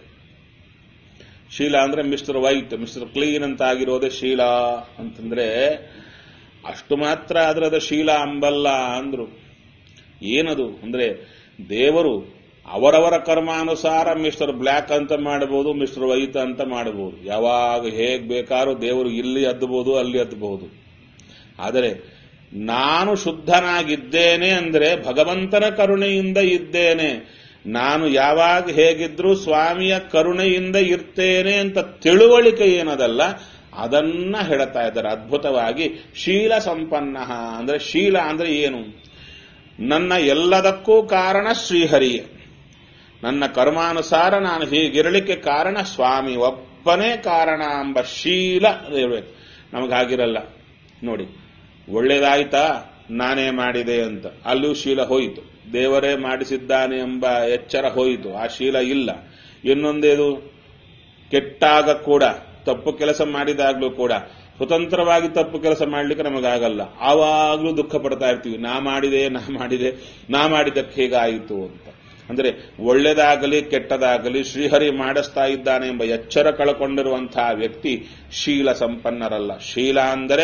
ಶೀಲ ಅಂದ್ರೆ ಮಿಸ್ಟರ್ ವೈಟ್ ಮಿಸ್ಟರ್ ಕ್ಲೀನ್ ಅಂತ ಆಗಿರೋದೇ ಶೀಲ ಅಂತಂದ್ರೆ ಅಷ್ಟು ಮಾತ್ರ ಅದರದ ಶೀಲ ಅಂಬಲ್ಲ ಅಂದ್ರು ಏನದು ಅಂದ್ರೆ ದೇವರು ಅವರವರ ಕರ್ಮಾನುಸಾರ ಮಿಸ್ಟರ್ ಬ್ಲ್ಯಾಕ್ ಅಂತ ಮಾಡಬಹುದು ಮಿಸ್ಟರ್ ವೈಟ್ ಅಂತ ಮಾಡಬಹುದು ಯಾವಾಗ ಹೇಗ್ ಬೇಕಾದ್ರೂ ದೇವರು ಇಲ್ಲಿ ಅದ್ದಬಹುದು ಅಲ್ಲಿ ಅದ್ದಬಹುದು ಆದರೆ ನಾನು ಶುದ್ಧನಾಗಿದ್ದೇನೆ ಅಂದ್ರೆ ಭಗವಂತನ ಕರುಣೆಯಿಂದ ಇದ್ದೇನೆ ನಾನು ಯಾವಾಗ ಹೇಗಿದ್ರೂ ಸ್ವಾಮಿಯ ಕರುಣೆಯಿಂದ ಇರ್ತೇನೆ ಅಂತ ತಿಳುವಳಿಕೆ ಏನದಲ್ಲ ಅದನ್ನ ಹೇಳ್ತಾ ಇದ್ದಾರೆ ಅದ್ಭುತವಾಗಿ ಶೀಲ ಸಂಪನ್ನ ಅಂದ್ರೆ ಶೀಲ ಅಂದ್ರೆ ಏನು ನನ್ನ ಎಲ್ಲದಕ್ಕೂ ಕಾರಣ ಶ್ರೀಹರಿಯೇ ನನ್ನ ಕರ್ಮಾನುಸಾರ ನಾನು ಹೀಗಿರಲಿಕ್ಕೆ ಕಾರಣ ಸ್ವಾಮಿ ಒಬ್ಬನೇ ಕಾರಣ ಎಂಬ ಶೀಲ ಇರಬೇಕು ನಮಗಾಗಿರಲ್ಲ ನೋಡಿ ಒಳ್ಳೇದಾಯ್ತಾ ನಾನೇ ಮಾಡಿದೆ ಅಂತ ಅಲ್ಲೂ ಶೀಲ ಹೋಯಿತು ದೇವರೇ ಮಾಡಿಸಿದ್ದಾನೆ ಎಂಬ ಎಚ್ಚರ ಹೋಯಿತು ಆ ಶೀಲ ಇಲ್ಲ ಇನ್ನೊಂದೇದು ಕೆಟ್ಟಾಗ ಕೂಡ ತಪ್ಪು ಕೆಲಸ ಮಾಡಿದಾಗ್ಲೂ ಕೂಡ ಸ್ವತಂತ್ರವಾಗಿ ತಪ್ಪು ಕೆಲಸ ಮಾಡ್ಲಿಕ್ಕೆ ನಮಗಾಗಲ್ಲ ಆವಾಗ್ಲೂ ದುಃಖ ಪಡ್ತಾ ಇರ್ತೀವಿ ನಾ ಮಾಡಿದೆ ನಾ ಮಾಡಿದೆ ನಾ ಮಾಡಿದ್ದಕ್ಕೆ ಹೇಗಾಯಿತು ಅಂತ ಅಂದ್ರೆ ಒಳ್ಳೆದಾಗಲಿ ಕೆಟ್ಟದಾಗಲಿ ಶ್ರೀಹರಿ ಮಾಡಿಸ್ತಾ ಇದ್ದಾನೆ ಎಂಬ ಎಚ್ಚರ ಕಳ್ಕೊಂಡಿರುವಂತಹ ವ್ಯಕ್ತಿ ಶೀಲ ಸಂಪನ್ನರಲ್ಲ ಶೀಲ ಅಂದರೆ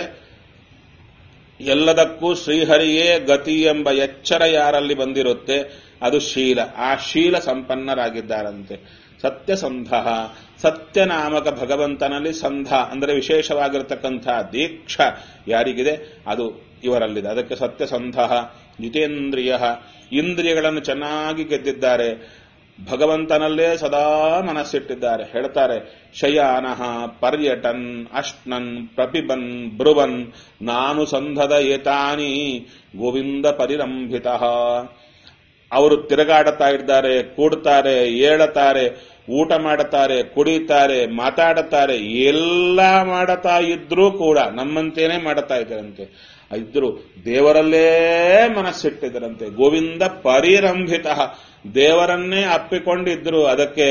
ಎಲ್ಲದಕ್ಕೂ ಶ್ರೀಹರಿಯೇ ಗತಿ ಎಂಬ ಎಚ್ಚರ ಯಾರಲ್ಲಿ ಬಂದಿರುತ್ತೆ ಅದು ಶೀಲ ಆ ಶೀಲ ಸಂಪನ್ನರಾಗಿದ್ದಾರಂತೆ ಸತ್ಯಸಂಧ ಸತ್ಯನಾಮಕ ಭಗವಂತನಲ್ಲಿ ಸಂಧ ಅಂದರೆ ವಿಶೇಷವಾಗಿರತಕ್ಕಂಥ ದೀಕ್ಷ ಯಾರಿಗಿದೆ ಅದು ಇವರಲ್ಲಿದೆ ಅದಕ್ಕೆ ಸತ್ಯಸಂಧ ಜಿತೇಂದ್ರಿಯ ಇಂದ್ರಿಯಗಳನ್ನು ಚೆನ್ನಾಗಿ ಗೆದ್ದಿದ್ದಾರೆ ಭಗವಂತನಲ್ಲೇ ಸದಾ ಮನಸ್ಸಿಟ್ಟಿದ್ದಾರೆ ಹೇಳ್ತಾರೆ ಶಯಾನಃ ಪರ್ಯಟನ್ ಅಶ್ನನ್ ಪ್ರಪಿಬನ್ ಬ್ರುವನ್ ನಾನು ಸಂಧದ ಏತಾನಿ ಗೋವಿಂದ ಪರಿರಂಭಿತ ಅವರು ತಿರುಗಾಡುತ್ತಾ ಇದ್ದಾರೆ ಕೂಡ್ತಾರೆ ಏಳತಾರೆ ಊಟ ಮಾಡುತ್ತಾರೆ ಕುಡಿತಾರೆ ಮಾತಾಡುತ್ತಾರೆ ಎಲ್ಲ ಮಾಡುತ್ತಾ ಇದ್ರೂ ಕೂಡ ನಮ್ಮಂತೇನೆ ಮಾಡುತ್ತಾ ಇದ್ದಾರಂತೆ ಇದ್ರು ದೇವರಲ್ಲೇ ಮನಸ್ಸಿಟ್ಟಿದ್ದರಂತೆ ಗೋವಿಂದ ಪರಿರಂಭಿತ ದೇವರನ್ನೇ ಅಪ್ಪಿಕೊಂಡಿದ್ರು ಅದಕ್ಕೆ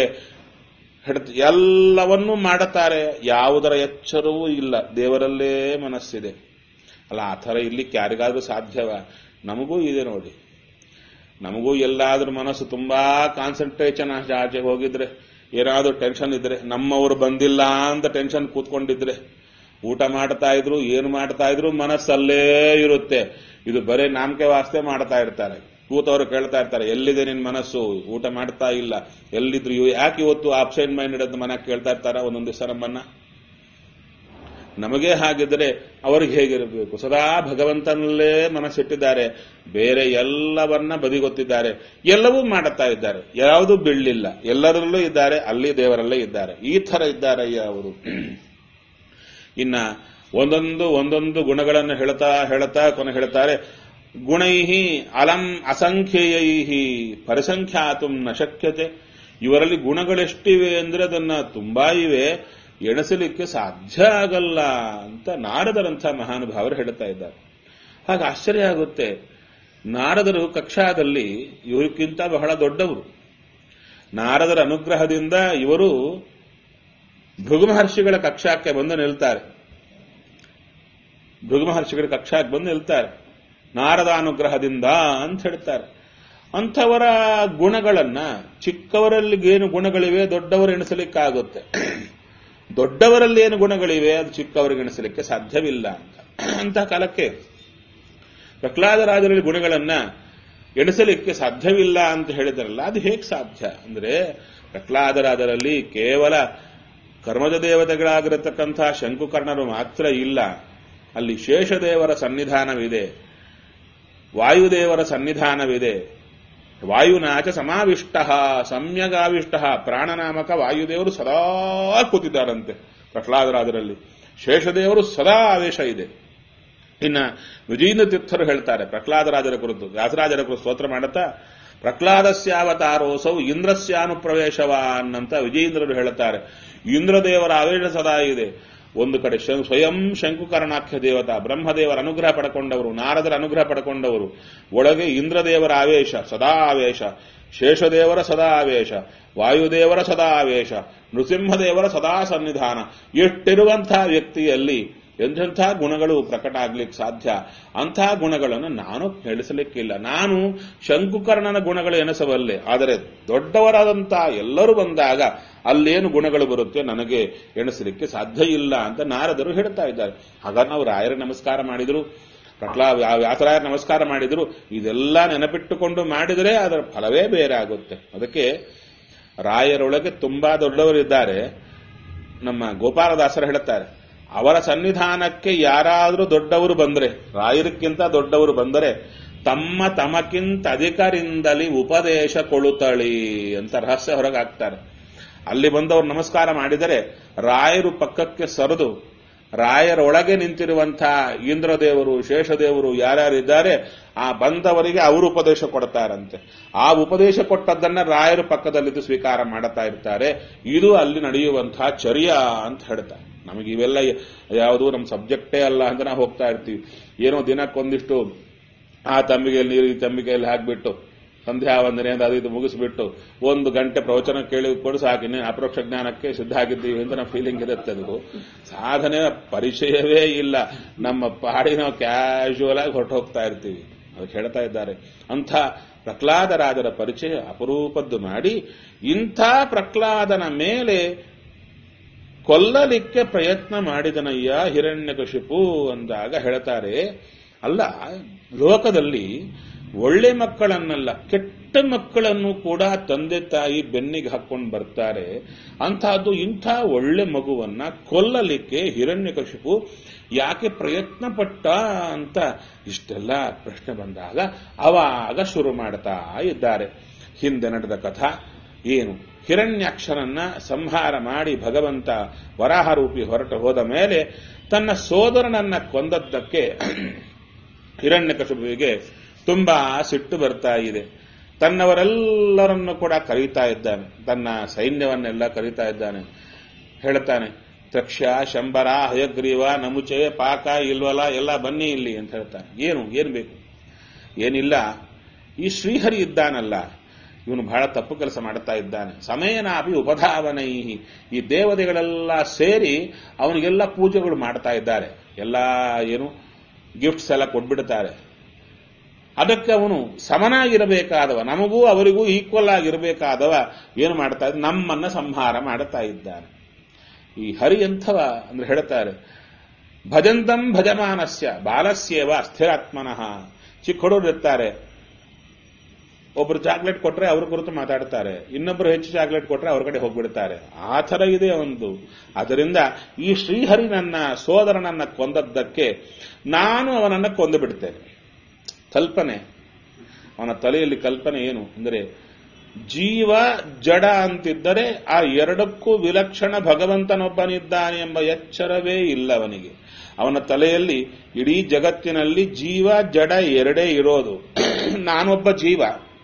ಎಲ್ಲವನ್ನೂ ಮಾಡುತ್ತಾರೆ ಯಾವುದರ ಎಚ್ಚರವೂ ಇಲ್ಲ ದೇವರಲ್ಲೇ ಮನಸ್ಸಿದೆ ಅಲ್ಲ ಆ ಥರ ಇರ್ಲಿಕ್ಕೆ ಯಾರಿಗಾದ್ರೂ ಸಾಧ್ಯವ ನಮಗೂ ಇದೆ ನೋಡಿ ನಮಗೂ ಎಲ್ಲಾದ್ರೂ ಮನಸ್ಸು ತುಂಬಾ ಕಾನ್ಸಂಟ್ರೇಷನ್ ಆಚೆ ಹೋಗಿದ್ರೆ ಏನಾದ್ರೂ ಟೆನ್ಷನ್ ಇದ್ರೆ ನಮ್ಮವರು ಬಂದಿಲ್ಲ ಅಂತ ಟೆನ್ಷನ್ ಕೂತ್ಕೊಂಡಿದ್ರೆ ಊಟ ಮಾಡ್ತಾ ಇದ್ರು ಏನು ಮಾಡ್ತಾ ಇದ್ರು ಮನಸ್ಸಲ್ಲೇ ಇರುತ್ತೆ ಇದು ಬರೀ ನಾಮಕೆ ವಾಸ್ತೆ ಮಾಡ್ತಾ ಇರ್ತಾರೆ ಕೂತವರು ಕೇಳ್ತಾ ಇರ್ತಾರೆ ಎಲ್ಲಿದೆ ನಿನ್ ಮನಸ್ಸು ಊಟ ಮಾಡ್ತಾ ಇಲ್ಲ ಎಲ್ಲಿದ್ರು ಇವ್ ಯಾಕೆ ಇವತ್ತು ಆಬ್ಸೆಂಟ್ ಮೈಂಡ್ ಇಡೋದು ಮನೆಗೆ ಕೇಳ್ತಾ ಇರ್ತಾರ ಒಂದೊಂದು ದಿವಸ ನಮ್ಮನ್ನ ನಮಗೆ ಹಾಗಿದ್ರೆ ಅವ್ರಿಗೆ ಹೇಗಿರಬೇಕು ಸದಾ ಭಗವಂತನಲ್ಲೇ ಮನಸ್ಸಿಟ್ಟಿದ್ದಾರೆ ಬೇರೆ ಎಲ್ಲವನ್ನ ಬದಿಗೊತ್ತಿದ್ದಾರೆ ಎಲ್ಲವೂ ಮಾಡುತ್ತಾ ಇದ್ದಾರೆ ಯಾವುದೂ ಬೀಳಲಿಲ್ಲ ಎಲ್ಲರಲ್ಲೂ ಇದ್ದಾರೆ ಅಲ್ಲಿ ದೇವರಲ್ಲೇ ಇದ್ದಾರೆ ಈ ತರ ಇದ್ದಾರಯ್ಯ ಅವರು ಇನ್ನ ಒಂದೊಂದು ಒಂದೊಂದು ಗುಣಗಳನ್ನು ಹೇಳ್ತಾ ಹೇಳ್ತಾ ಕೊನೆ ಹೇಳ್ತಾರೆ ಗುಣೈಹಿ ಅಲಂ ಅಸಂಖ್ಯೇಯೈಹಿ ಪರಿಸಂಖ್ಯಾತು ನ ಶಕ್ಯತೆ ಇವರಲ್ಲಿ ಗುಣಗಳೆಷ್ಟಿವೆ ಅಂದ್ರೆ ಅದನ್ನ ತುಂಬಾ ಇವೆ ಎಣಿಸಲಿಕ್ಕೆ ಸಾಧ್ಯ ಆಗಲ್ಲ ಅಂತ ನಾರದರಂಥ ಮಹಾನುಭಾವರು ಹೇಳ್ತಾ ಇದ್ದಾರೆ ಹಾಗೆ ಆಶ್ಚರ್ಯ ಆಗುತ್ತೆ ನಾರದರು ಕಕ್ಷಾದಲ್ಲಿ ಇವರಿಗಿಂತ ಬಹಳ ದೊಡ್ಡವರು ನಾರದರ ಅನುಗ್ರಹದಿಂದ ಇವರು ಭೃಗು ಮಹರ್ಷಿಗಳ ಕಕ್ಷಾಕ್ಕೆ ಬಂದು ನಿಲ್ತಾರೆ ಭೃಗು ಮಹರ್ಷಿಗಳ ಕಕ್ಷಾಕ್ಕೆ ಬಂದು ನಿಲ್ತಾರೆ ನಾರದ ಅನುಗ್ರಹದಿಂದ ಅಂತ ಹೇಳ್ತಾರೆ ಅಂಥವರ ಗುಣಗಳನ್ನ ಚಿಕ್ಕವರಲ್ಲಿ ಏನು ಗುಣಗಳಿವೆ ದೊಡ್ಡವರು ಎಣಿಸಲಿಕ್ಕಾಗುತ್ತೆ ದೊಡ್ಡವರಲ್ಲಿ ಏನು ಗುಣಗಳಿವೆ ಅದು ಚಿಕ್ಕವರಿಗೆ ಎಣಿಸಲಿಕ್ಕೆ ಸಾಧ್ಯವಿಲ್ಲ ಅಂತ ಅಂತ ಕಾಲಕ್ಕೆ ಪ್ರಹ್ಲಾದರಾಜರಲ್ಲಿ ಗುಣಗಳನ್ನ ಎಣಿಸಲಿಕ್ಕೆ ಸಾಧ್ಯವಿಲ್ಲ ಅಂತ ಹೇಳಿದ್ರಲ್ಲ ಅದು ಹೇಗೆ ಸಾಧ್ಯ ಅಂದ್ರೆ ಪ್ರಹ್ಲಾದರಾಜರಲ್ಲಿ ಕೇವಲ ಕರ್ಮಜ ದೇವತೆಗಳಾಗಿರತಕ್ಕಂಥ ಶಂಕುಕರ್ಣರು ಮಾತ್ರ ಇಲ್ಲ ಅಲ್ಲಿ ಶೇಷದೇವರ ಸನ್ನಿಧಾನವಿದೆ ವಾಯುದೇವರ ಸನ್ನಿಧಾನವಿದೆ ವಾಯುನಾಚ ಸಮಾವಿಷ್ಟ ಸಮ್ಯಗಾವಿಷ್ಟ ಪ್ರಾಣನಾಮಕ ವಾಯುದೇವರು ಸದಾ ಕೂತಿದ್ದಾರಂತೆ ಪ್ರಹ್ಲಾದರಾಜರಲ್ಲಿ ಶೇಷದೇವರು ಸದಾ ಆವೇಶ ಇದೆ ಇನ್ನ ವಿಜೇಂದ್ರ ತೀರ್ಥರು ಹೇಳ್ತಾರೆ ಪ್ರಹ್ಲಾದರಾಜರ ಕುರಿತು ವ್ಯಾಸರಾಜರ ಕುರಿತು ಸ್ತೋತ್ರ ಮಾಡುತ್ತಾ ಪ್ರಹ್ಲಾದಸ್ಯಾವತಾರೋಸೌ ಇಂದ್ರಸ್ಯಾನುಪ್ರವೇಶವಾನ್ ಅಂತ ವಿಜೇಂದ್ರರು ಹೇಳುತ್ತಾರೆ ಇಂದ್ರದೇವರ ಆವೇಶ ಸದಾ ಇದೆ ಒಂದು ಕಡೆ ಸ್ವಯಂ ಶಂಕುಕರ್ಣಾಖ್ಯ ದೇವತಾ ಬ್ರಹ್ಮದೇವರ ಅನುಗ್ರಹ ಪಡ್ಕೊಂಡವರು ನಾರದರ ಅನುಗ್ರಹ ಪಡ್ಕೊಂಡವರು ಒಳಗೆ ಇಂದ್ರದೇವರ ಆವೇಶ ಸದಾ ಆವೇಶ ಶೇಷದೇವರ ಸದಾ ಆವೇಶ ವಾಯುದೇವರ ಸದಾ ಆವೇಶ ನೃಸಿಂಹದೇವರ ಸದಾ ಸನ್ನಿಧಾನ ಎಷ್ಟಿರುವಂತಹ ವ್ಯಕ್ತಿಯಲ್ಲಿ ಎಂಥೆಂಥ ಗುಣಗಳು ಪ್ರಕಟ ಆಗ್ಲಿಕ್ಕೆ ಸಾಧ್ಯ ಅಂಥ ಗುಣಗಳನ್ನು ನಾನು ಹೇಳಿಸಲಿಕ್ಕಿಲ್ಲ ನಾನು ಶಂಕುಕರ್ಣನ ಗುಣಗಳು ಎನಿಸಬಲ್ಲೆ ಆದರೆ ದೊಡ್ಡವರಾದಂಥ ಎಲ್ಲರೂ ಬಂದಾಗ ಅಲ್ಲೇನು ಗುಣಗಳು ಬರುತ್ತೆ ನನಗೆ ಎಣಿಸಲಿಕ್ಕೆ ಸಾಧ್ಯ ಇಲ್ಲ ಅಂತ ನಾರದರು ಹೇಳ್ತಾ ಇದ್ದಾರೆ ಹಾಗಾಗಿ ನಾವು ರಾಯರ ನಮಸ್ಕಾರ ಮಾಡಿದ್ರು ಪ್ರಹ್ಲಾ ವ್ಯಾಸರಾಯರ ನಮಸ್ಕಾರ ಮಾಡಿದ್ರು ಇದೆಲ್ಲ ನೆನಪಿಟ್ಟುಕೊಂಡು ಮಾಡಿದರೆ ಅದರ ಫಲವೇ ಬೇರೆ ಆಗುತ್ತೆ ಅದಕ್ಕೆ ರಾಯರೊಳಗೆ ತುಂಬಾ ದೊಡ್ಡವರಿದ್ದಾರೆ ನಮ್ಮ ಗೋಪಾಲದಾಸರು ಹೇಳುತ್ತಾರೆ ಅವರ ಸನ್ನಿಧಾನಕ್ಕೆ ಯಾರಾದರೂ ದೊಡ್ಡವರು ಬಂದರೆ ರಾಯರಕ್ಕಿಂತ ದೊಡ್ಡವರು ಬಂದರೆ ತಮ್ಮ ತಮಕ್ಕಿಂತ ಅಧಿಕರಿಂದಲಿ ಉಪದೇಶ ಕೊಳುತ್ತಳಿ ಅಂತ ರಹಸ್ಯ ಹೊರಗಾಗ್ತಾರೆ ಅಲ್ಲಿ ಬಂದವರು ನಮಸ್ಕಾರ ಮಾಡಿದರೆ ರಾಯರು ಪಕ್ಕಕ್ಕೆ ಸರಿದು ರಾಯರೊಳಗೆ ನಿಂತಿರುವಂತಹ ಇಂದ್ರದೇವರು ಶೇಷದೇವರು ಯಾರ್ಯಾರಿದ್ದಾರೆ ಆ ಬಂದವರಿಗೆ ಅವರು ಉಪದೇಶ ಕೊಡ್ತಾರಂತೆ ಆ ಉಪದೇಶ ಕೊಟ್ಟದ್ದನ್ನ ರಾಯರು ಪಕ್ಕದಲ್ಲಿದ್ದು ಸ್ವೀಕಾರ ಮಾಡುತ್ತಾ ಇರ್ತಾರೆ ಇದು ಅಲ್ಲಿ ನಡೆಯುವಂತಹ ಚರ್ಯ ಅಂತ ಹೇಳ್ತಾರೆ ನಮಗೆ ಇವೆಲ್ಲ ಯಾವುದು ನಮ್ಮ ಸಬ್ಜೆಕ್ಟೇ ಅಲ್ಲ ಅಂತ ನಾವು ಹೋಗ್ತಾ ಇರ್ತೀವಿ ಏನೋ ದಿನಕ್ಕೊಂದಿಷ್ಟು ಆ ತಂಬಿಗೆಯಲ್ಲಿ ನೀರು ಈ ತಂಬಿಗೆಯಲ್ಲಿ ಹಾಕ್ಬಿಟ್ಟು ಸಂಧ್ಯಾ ವಂದನೆ ಅಂತ ಅದು ಇದು ಮುಗಿಸ್ಬಿಟ್ಟು ಒಂದು ಗಂಟೆ ಪ್ರವಚನ ಕೇಳಿ ಕೊಡು ಸಾಕಿನಿ ಅಪರೋಕ್ಷ ಜ್ಞಾನಕ್ಕೆ ಸಿದ್ಧ ಆಗಿದ್ದೀವಿ ಅಂತ ನಮ್ಮ ಫೀಲಿಂಗ್ ಇರುತ್ತೆ ಅದು ಸಾಧನೆ ಪರಿಚಯವೇ ಇಲ್ಲ ನಮ್ಮ ಪಾಡಿ ನಾವು ಕ್ಯಾಶುವಲ್ ಆಗಿ ಹೊರಟು ಹೋಗ್ತಾ ಇರ್ತೀವಿ ಅದಕ್ಕೆ ಹೇಳ್ತಾ ಇದ್ದಾರೆ ಅಂಥ ಪ್ರಹ್ಲಾದರಾಜರ ಪರಿಚಯ ಅಪರೂಪದ್ದು ಮಾಡಿ ಇಂಥ ಪ್ರಹ್ಲಾದನ ಮೇಲೆ ಕೊಲ್ಲಲಿಕ್ಕೆ ಪ್ರಯತ್ನ ಮಾಡಿದನಯ್ಯ ಹಿರಣ್ಯಕಶಿಪು ಅಂದಾಗ ಹೇಳ್ತಾರೆ ಅಲ್ಲ ಲೋಕದಲ್ಲಿ ಒಳ್ಳೆ ಮಕ್ಕಳನ್ನಲ್ಲ ಕೆಟ್ಟ ಮಕ್ಕಳನ್ನು ಕೂಡ ತಂದೆ ತಾಯಿ ಬೆನ್ನಿಗೆ ಹಾಕೊಂಡು ಬರ್ತಾರೆ ಅಂತಹದ್ದು ಇಂಥ ಒಳ್ಳೆ ಮಗುವನ್ನ ಕೊಲ್ಲಲಿಕ್ಕೆ ಹಿರಣ್ಯಕಶಿಪು ಯಾಕೆ ಪ್ರಯತ್ನ ಪಟ್ಟ ಅಂತ ಇಷ್ಟೆಲ್ಲ ಪ್ರಶ್ನೆ ಬಂದಾಗ ಅವಾಗ ಶುರು ಮಾಡ್ತಾ ಇದ್ದಾರೆ ಹಿಂದೆ ನಡೆದ ಕಥಾ ಏನು ಹಿರಣ್ಯಾಕ್ಷರನ್ನ ಸಂಹಾರ ಮಾಡಿ ಭಗವಂತ ವರಾಹರೂಪಿ ಹೊರಟು ಹೋದ ಮೇಲೆ ತನ್ನ ಸೋದರನನ್ನ ಕೊಂದದ್ದಕ್ಕೆ ಹಿರಣ್ಯಕಶಿಪುವಿಗೆ ತುಂಬಾ ಸಿಟ್ಟು ಬರ್ತಾ ಇದೆ ತನ್ನವರೆಲ್ಲರನ್ನು ಕೂಡ ಕರೀತಾ ಇದ್ದಾನೆ ತನ್ನ ಸೈನ್ಯವನ್ನೆಲ್ಲ ಕರೀತಾ ಇದ್ದಾನೆ ಹೇಳ್ತಾನೆ ತಕ್ಷ ಶಂಬರ ಹಯಗ್ರೀವ ನಮುಚೆ ಪಾಕ ಇಲ್ವಲ ಎಲ್ಲ ಬನ್ನಿ ಇಲ್ಲಿ ಅಂತ ಹೇಳ್ತಾನೆ ಏನು ಏನು ಬೇಕು ಏನಿಲ್ಲ ಈ ಶ್ರೀಹರಿ ಇದ್ದಾನಲ್ಲ ಇವನು ಬಹಳ ತಪ್ಪು ಕೆಲಸ ಮಾಡುತ್ತಾ ಇದ್ದಾನೆ ಸಮಯನಾಪಿ ಉಪಧಾವನೈ ಈ ದೇವತೆಗಳೆಲ್ಲ ಸೇರಿ ಅವನಿಗೆಲ್ಲ ಪೂಜೆಗಳು ಮಾಡ್ತಾ ಇದ್ದಾರೆ ಎಲ್ಲ ಏನು ಗಿಫ್ಟ್ಸ್ ಎಲ್ಲ ಕೊಟ್ಬಿಡ್ತಾರೆ ಅದಕ್ಕೆ ಅವನು ಸಮನಾಗಿರಬೇಕಾದವ ನಮಗೂ ಅವರಿಗೂ ಈಕ್ವಲ್ ಆಗಿರಬೇಕಾದವ ಏನು ಮಾಡ್ತಾ ಇದ್ದ ನಮ್ಮನ್ನ ಸಂಹಾರ ಮಾಡುತ್ತಾ ಇದ್ದಾನೆ ಈ ಹರಿ ಎಂಥವ ಅಂದ್ರೆ ಹೇಳ್ತಾರೆ ಭಜಂತಂ ಭಜಮಾನಸ್ಯ ಬಾಲಸ್ಯೇವ ಅಸ್ಥಿರಾತ್ಮನಃ ಚಿಕ್ಕ ಹುಡುಗರು ಇರ್ತಾರೆ ಒಬ್ರು ಚಾಕ್ಲೇಟ್ ಕೊಟ್ರೆ ಅವ್ರ ಕುರಿತು ಮಾತಾಡ್ತಾರೆ ಇನ್ನೊಬ್ರು ಹೆಚ್ಚು ಚಾಕ್ಲೇಟ್ ಕೊಟ್ರೆ ಅವ್ರ ಕಡೆ ಹೋಗ್ಬಿಡ್ತಾರೆ ಆ ಥರ ಇದೆ ಒಂದು ಅದರಿಂದ ಈ ಶ್ರೀಹರಿ ನನ್ನ ಸೋದರನನ್ನ ಕೊಂದದ್ದಕ್ಕೆ ನಾನು ಅವನನ್ನ ಕೊಂದು ಬಿಡ್ತೇನೆ ಕಲ್ಪನೆ ಅವನ ತಲೆಯಲ್ಲಿ ಕಲ್ಪನೆ ಏನು ಅಂದರೆ ಜೀವ ಜಡ ಅಂತಿದ್ದರೆ ಆ ಎರಡಕ್ಕೂ ವಿಲಕ್ಷಣ ಭಗವಂತನೊಬ್ಬನಿದ್ದಾನೆ ಎಂಬ ಎಚ್ಚರವೇ ಇಲ್ಲ ಅವನಿಗೆ ಅವನ ತಲೆಯಲ್ಲಿ ಇಡೀ ಜಗತ್ತಿನಲ್ಲಿ ಜೀವ ಜಡ ಎರಡೇ ಇರೋದು ನಾನೊಬ್ಬ ಜೀವ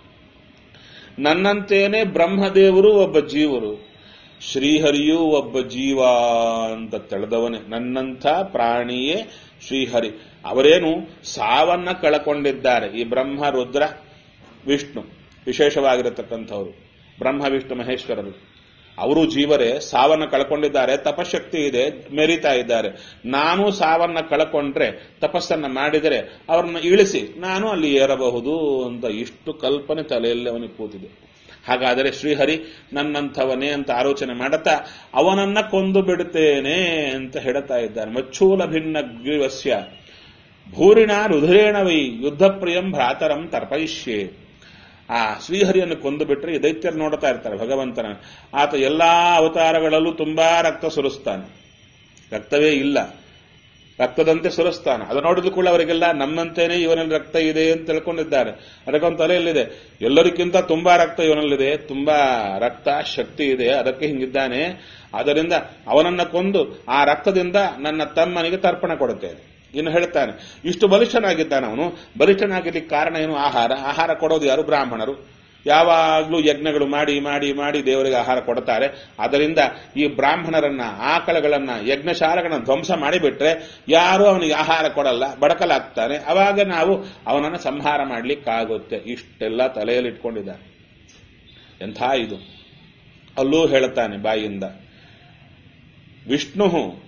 ನನ್ನಂತೇನೆ ಬ್ರಹ್ಮದೇವರು ಒಬ್ಬ ಜೀವರು ಶ್ರೀಹರಿಯೂ ಒಬ್ಬ ಜೀವ ಅಂತ ತಿಳಿದವನೇ ನನ್ನಂಥ ಪ್ರಾಣಿಯೇ ಶ್ರೀಹರಿ ಅವರೇನು ಸಾವನ್ನ ಕಳಕೊಂಡಿದ್ದಾರೆ ಈ ಬ್ರಹ್ಮ ರುದ್ರ ವಿಷ್ಣು ವಿಶೇಷವಾಗಿರತಕ್ಕಂಥವರು ಬ್ರಹ್ಮ ವಿಷ್ಣು ಮಹೇಶ್ವರರು ಅವರು ಜೀವರೇ ಸಾವನ್ನ ಕಳ್ಕೊಂಡಿದ್ದಾರೆ ತಪಶಕ್ತಿ ಇದೆ ಮೆರಿತಾ ಇದ್ದಾರೆ ನಾನು ಸಾವನ್ನ ಕಳ್ಕೊಂಡ್ರೆ ತಪಸ್ಸನ್ನ ಮಾಡಿದರೆ ಅವ್ರನ್ನ ಇಳಿಸಿ ನಾನು ಅಲ್ಲಿ ಏರಬಹುದು ಅಂತ ಇಷ್ಟು ಕಲ್ಪನೆ ತಲೆಯಲ್ಲಿ ಅವನಿಗೆ ಕೂತಿದೆ ಹಾಗಾದರೆ ಶ್ರೀಹರಿ ನನ್ನಂಥವನೇ ಅಂತ ಆಲೋಚನೆ ಮಾಡುತ್ತಾ ಅವನನ್ನ ಕೊಂದು ಬಿಡುತ್ತೇನೆ ಅಂತ ಹೇಳ್ತಾ ಇದ್ದಾನೆ ಮಚ್ಚೂಲ ಭಿನ್ನ ಗ್ರೀವಸ್ಯ ಭೂರಿಣ ರುಧಿರೇಣ ವೈ ಯುದ್ಧ ಪ್ರಿಯಂ ಭ್ರಾತರಂ ತರ್ಪಯಿಷ್ಯೆ ಆ ಶ್ರೀಹರಿಯನ್ನು ಕೊಂದು ಬಿಟ್ರೆ ಈ ದೈತ್ಯರು ನೋಡ್ತಾ ಇರ್ತಾರೆ ಭಗವಂತನ ಆತ ಎಲ್ಲಾ ಅವತಾರಗಳಲ್ಲೂ ತುಂಬಾ ರಕ್ತ ಸುರಿಸ್ತಾನೆ ರಕ್ತವೇ ಇಲ್ಲ ರಕ್ತದಂತೆ ಸುರಿಸ್ತಾನೆ ಅದು ನೋಡಿದ ಕೂಡ ಅವರಿಗೆಲ್ಲ ನಮ್ಮಂತೇನೆ ಇವನಲ್ಲಿ ರಕ್ತ ಇದೆ ಅಂತ ತಿಳ್ಕೊಂಡಿದ್ದಾರೆ ಅದಕ್ಕೊಂದು ತಲೆಯಲ್ಲಿದೆ ಎಲ್ಲರಿಗಿಂತ ತುಂಬಾ ರಕ್ತ ಇವನಲ್ಲಿದೆ ತುಂಬಾ ರಕ್ತ ಶಕ್ತಿ ಇದೆ ಅದಕ್ಕೆ ಹಿಂಗಿದ್ದಾನೆ ಆದ್ದರಿಂದ ಅವನನ್ನ ಕೊಂದು ಆ ರಕ್ತದಿಂದ ನನ್ನ ತಮ್ಮನಿಗೆ ತರ್ಪಣ ಕೊಡುತ್ತೇನೆ ಇನ್ನು ಹೇಳ್ತಾನೆ ಇಷ್ಟು ಬಲಿಷ್ಠನಾಗಿದ್ದಾನೆ ಅವನು ಬಲಿಷ್ಠನಾಗಿರ್ಲಿಕ್ಕೆ ಕಾರಣ ಏನು ಆಹಾರ ಆಹಾರ ಕೊಡೋದು ಯಾರು ಬ್ರಾಹ್ಮಣರು ಯಾವಾಗಲೂ ಯಜ್ಞಗಳು ಮಾಡಿ ಮಾಡಿ ಮಾಡಿ ದೇವರಿಗೆ ಆಹಾರ ಕೊಡ್ತಾರೆ ಅದರಿಂದ ಈ ಬ್ರಾಹ್ಮಣರನ್ನ ಆಕಳಗಳನ್ನ ಯಜ್ಞಶಾಲೆಗಳನ್ನ ಧ್ವಂಸ ಮಾಡಿಬಿಟ್ರೆ ಯಾರು ಅವನಿಗೆ ಆಹಾರ ಕೊಡಲ್ಲ ಬಡಕಲಾಗ್ತಾನೆ ಅವಾಗ ನಾವು ಅವನನ್ನು ಸಂಹಾರ ಮಾಡ್ಲಿಕ್ಕಾಗುತ್ತೆ ಇಷ್ಟೆಲ್ಲ ತಲೆಯಲ್ಲಿ ಇಟ್ಕೊಂಡಿದ್ದಾನೆ ಎಂಥ ಇದು ಅಲ್ಲೂ ಹೇಳುತ್ತಾನೆ ಬಾಯಿಯಿಂದ ವಿಷ್ಣು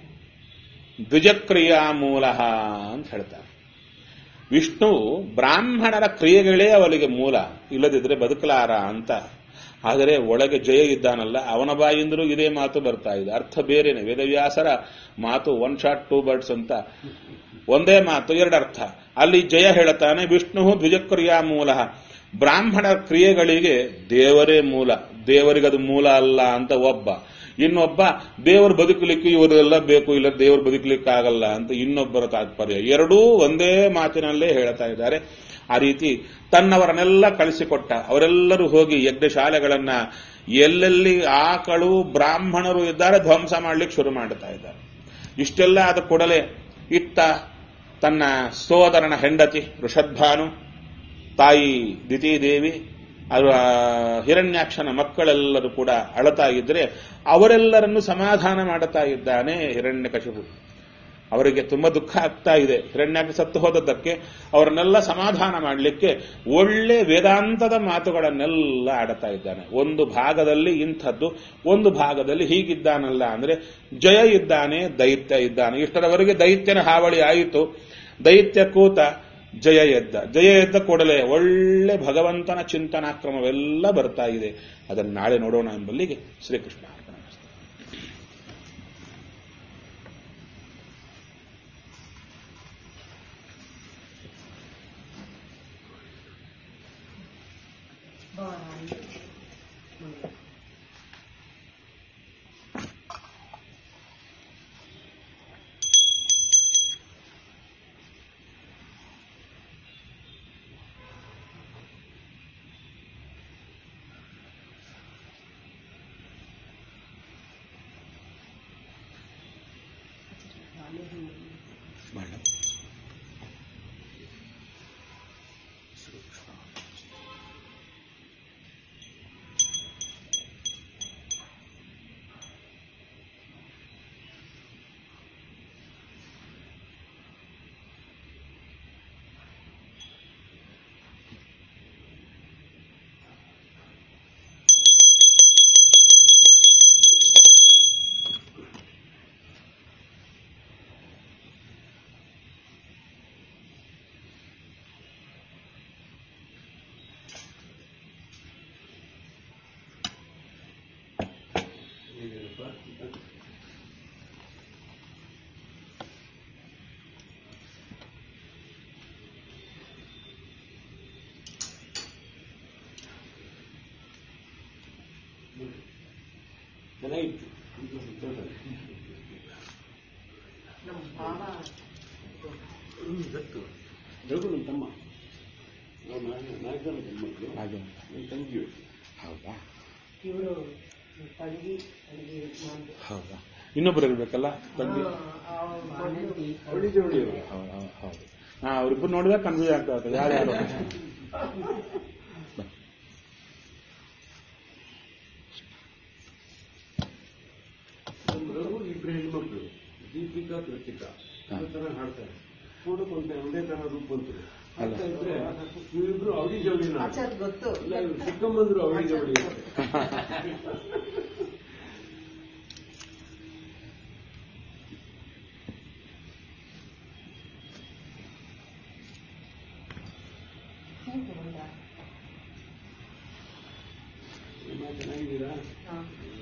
ದ್ವಿಜಕ್ರಿಯಾ ಮೂಲ ಅಂತ ಹೇಳ್ತಾರೆ ವಿಷ್ಣು ಬ್ರಾಹ್ಮಣರ ಕ್ರಿಯೆಗಳೇ ಅವನಿಗೆ ಮೂಲ ಇಲ್ಲದಿದ್ರೆ ಬದುಕಲಾರ ಅಂತ ಆದರೆ ಒಳಗೆ ಜಯ ಇದ್ದಾನಲ್ಲ ಅವನ ಬಾಯಿಂದಲೂ ಇದೇ ಮಾತು ಬರ್ತಾ ಇದೆ ಅರ್ಥ ಬೇರೆನೆ ವೇದವ್ಯಾಸರ ಮಾತು ಒನ್ ಶಾಟ್ ಟೂ ಬರ್ಡ್ಸ್ ಅಂತ ಒಂದೇ ಮಾತು ಎರಡು ಅರ್ಥ ಅಲ್ಲಿ ಜಯ ಹೇಳುತ್ತಾನೆ ವಿಷ್ಣು ದ್ವಿಜಕ್ರಿಯಾ ಮೂಲ ಬ್ರಾಹ್ಮಣ ಕ್ರಿಯೆಗಳಿಗೆ ದೇವರೇ ಮೂಲ ದೇವರಿಗದು ಮೂಲ ಅಲ್ಲ ಅಂತ ಒಬ್ಬ ಇನ್ನೊಬ್ಬ ದೇವರು ಬದುಕಲಿಕ್ಕೆ ಇವರೆಲ್ಲ ಬೇಕು ಇಲ್ಲ ದೇವರು ಬದುಕಲಿಕ್ಕೆ ಆಗಲ್ಲ ಅಂತ ಇನ್ನೊಬ್ಬರ ತಾತ್ಪರ್ಯ ಎರಡೂ ಒಂದೇ ಮಾತಿನಲ್ಲೇ ಹೇಳ್ತಾ ಇದ್ದಾರೆ ಆ ರೀತಿ ತನ್ನವರನ್ನೆಲ್ಲ ಕಳಿಸಿಕೊಟ್ಟ ಅವರೆಲ್ಲರೂ ಹೋಗಿ ಯಜ್ಞಶಾಲೆಗಳನ್ನ ಎಲ್ಲೆಲ್ಲಿ ಆಕಳು ಬ್ರಾಹ್ಮಣರು ಇದ್ದಾರೆ ಧ್ವಂಸ ಮಾಡ್ಲಿಕ್ಕೆ ಶುರು ಮಾಡ್ತಾ ಇದ್ದಾರೆ ಇಷ್ಟೆಲ್ಲ ಆದ ಕೂಡಲೇ ಇತ್ತ ತನ್ನ ಸೋದರನ ಹೆಂಡತಿ ಋಷಭಾನು ತಾಯಿ ದಿತಿದೇವಿ ಅದು ಹಿರಣ್ಯಾಕ್ಷನ ಮಕ್ಕಳೆಲ್ಲರೂ ಕೂಡ ಅಳತಾ ಇದ್ರೆ ಅವರೆಲ್ಲರನ್ನು ಸಮಾಧಾನ ಮಾಡುತ್ತಾ ಇದ್ದಾನೆ ಹಿರಣ್ಯಕಶಿಪು ಅವರಿಗೆ ತುಂಬಾ ದುಃಖ ಆಗ್ತಾ ಇದೆ ಹಿರಣ್ಯಾಕ್ಷ ಸತ್ತು ಹೋದದ್ದಕ್ಕೆ ಅವರನ್ನೆಲ್ಲ ಸಮಾಧಾನ ಮಾಡಲಿಕ್ಕೆ ಒಳ್ಳೆ ವೇದಾಂತದ ಮಾತುಗಳನ್ನೆಲ್ಲ ಆಡುತ್ತಾ ಇದ್ದಾನೆ ಒಂದು ಭಾಗದಲ್ಲಿ ಇಂಥದ್ದು ಒಂದು ಭಾಗದಲ್ಲಿ ಹೀಗಿದ್ದಾನಲ್ಲ ಅಂದ್ರೆ ಜಯ ಇದ್ದಾನೆ ದೈತ್ಯ ಇದ್ದಾನೆ ಇಷ್ಟರವರೆಗೆ ದೈತ್ಯನ ಹಾವಳಿ ಆಯಿತು ದೈತ್ಯ ಕೂತ ಜಯ ಎದ್ದ ಜಯ ಎದ್ದ ಕೂಡಲೇ ಒಳ್ಳೆ ಭಗವಂತನ ಚಿಂತನಾಕ್ರಮವೆಲ್ಲ ಬರ್ತಾ ಇದೆ ಅದನ್ನು ನಾಳೆ ನೋಡೋಣ ಎಂಬಲ್ಲಿಗೆ ಶ್ರೀಕೃಷ್ಣ ಅರ್ಪಣೆ ಮಾಡ ಚೆನ್ನಾಗಿತ್ತು ನಮ್ಮ ಭಾವ ಬೆಳಗು ನಮ್ಮ ತಮ್ಮ ನಾವು ನಾಲ್ಕು ನಾಲ್ಕು ಜನ ಗಂಡ್ಮಕ್ಳು ಹಾಗೆ ನನ್ನ ತಂಗಿಯು ಹೌದಾ ಇವರು ತಂಗಿ ತಂಗಿ ನಾನು ಹೌದಾ ಇನ್ನೊಬ್ಬರು ಇರ್ಬೇಕಲ್ಲ ತಂಗಿ ಅವಳಿ ಜವಳಿಯವರು ಹೌದು ಹೌದು ಹೌದು ಹಾ ಅವ್ರಿಬ್ರು ನೋಡಿದಾಗ ಕನ್ಫ್ಯೂಸ್ ಆಗ್ತಾ ಇರ್ತದೆ ಯಾರು ಯಾರು ನಮ್ಮ ರಘು ಇಬ್ಬರು ಹೆಣ್ಮಕ್ಳು ದೀಪಿಕಾ ಕೃತಿಕಾ ಅದೇ ತರ ಹಾಡ್ತಾರೆ ಕೂಡಕೊಂಡೆ ಒಂದೇ ತರ ರೂಪಂತರು ಹಾಡ್ತಾ ಇದ್ರೆ ಇವರಿಬ್ರು ಅವಳಿ ಜವಳಿ ಆಚಾರ ಗೊತ್ತು ಇಲ್ಲ ಇವ್ರು ಚಿಕ್ಕಮ್ಮಂದ್ರು ಅವಳಿ ಜವಳಿ ಹ್ಮ್, ತಗೊಂಡ. ಚೆನ್ನಾಗಿದ್ದೀರಾ ಹಾ.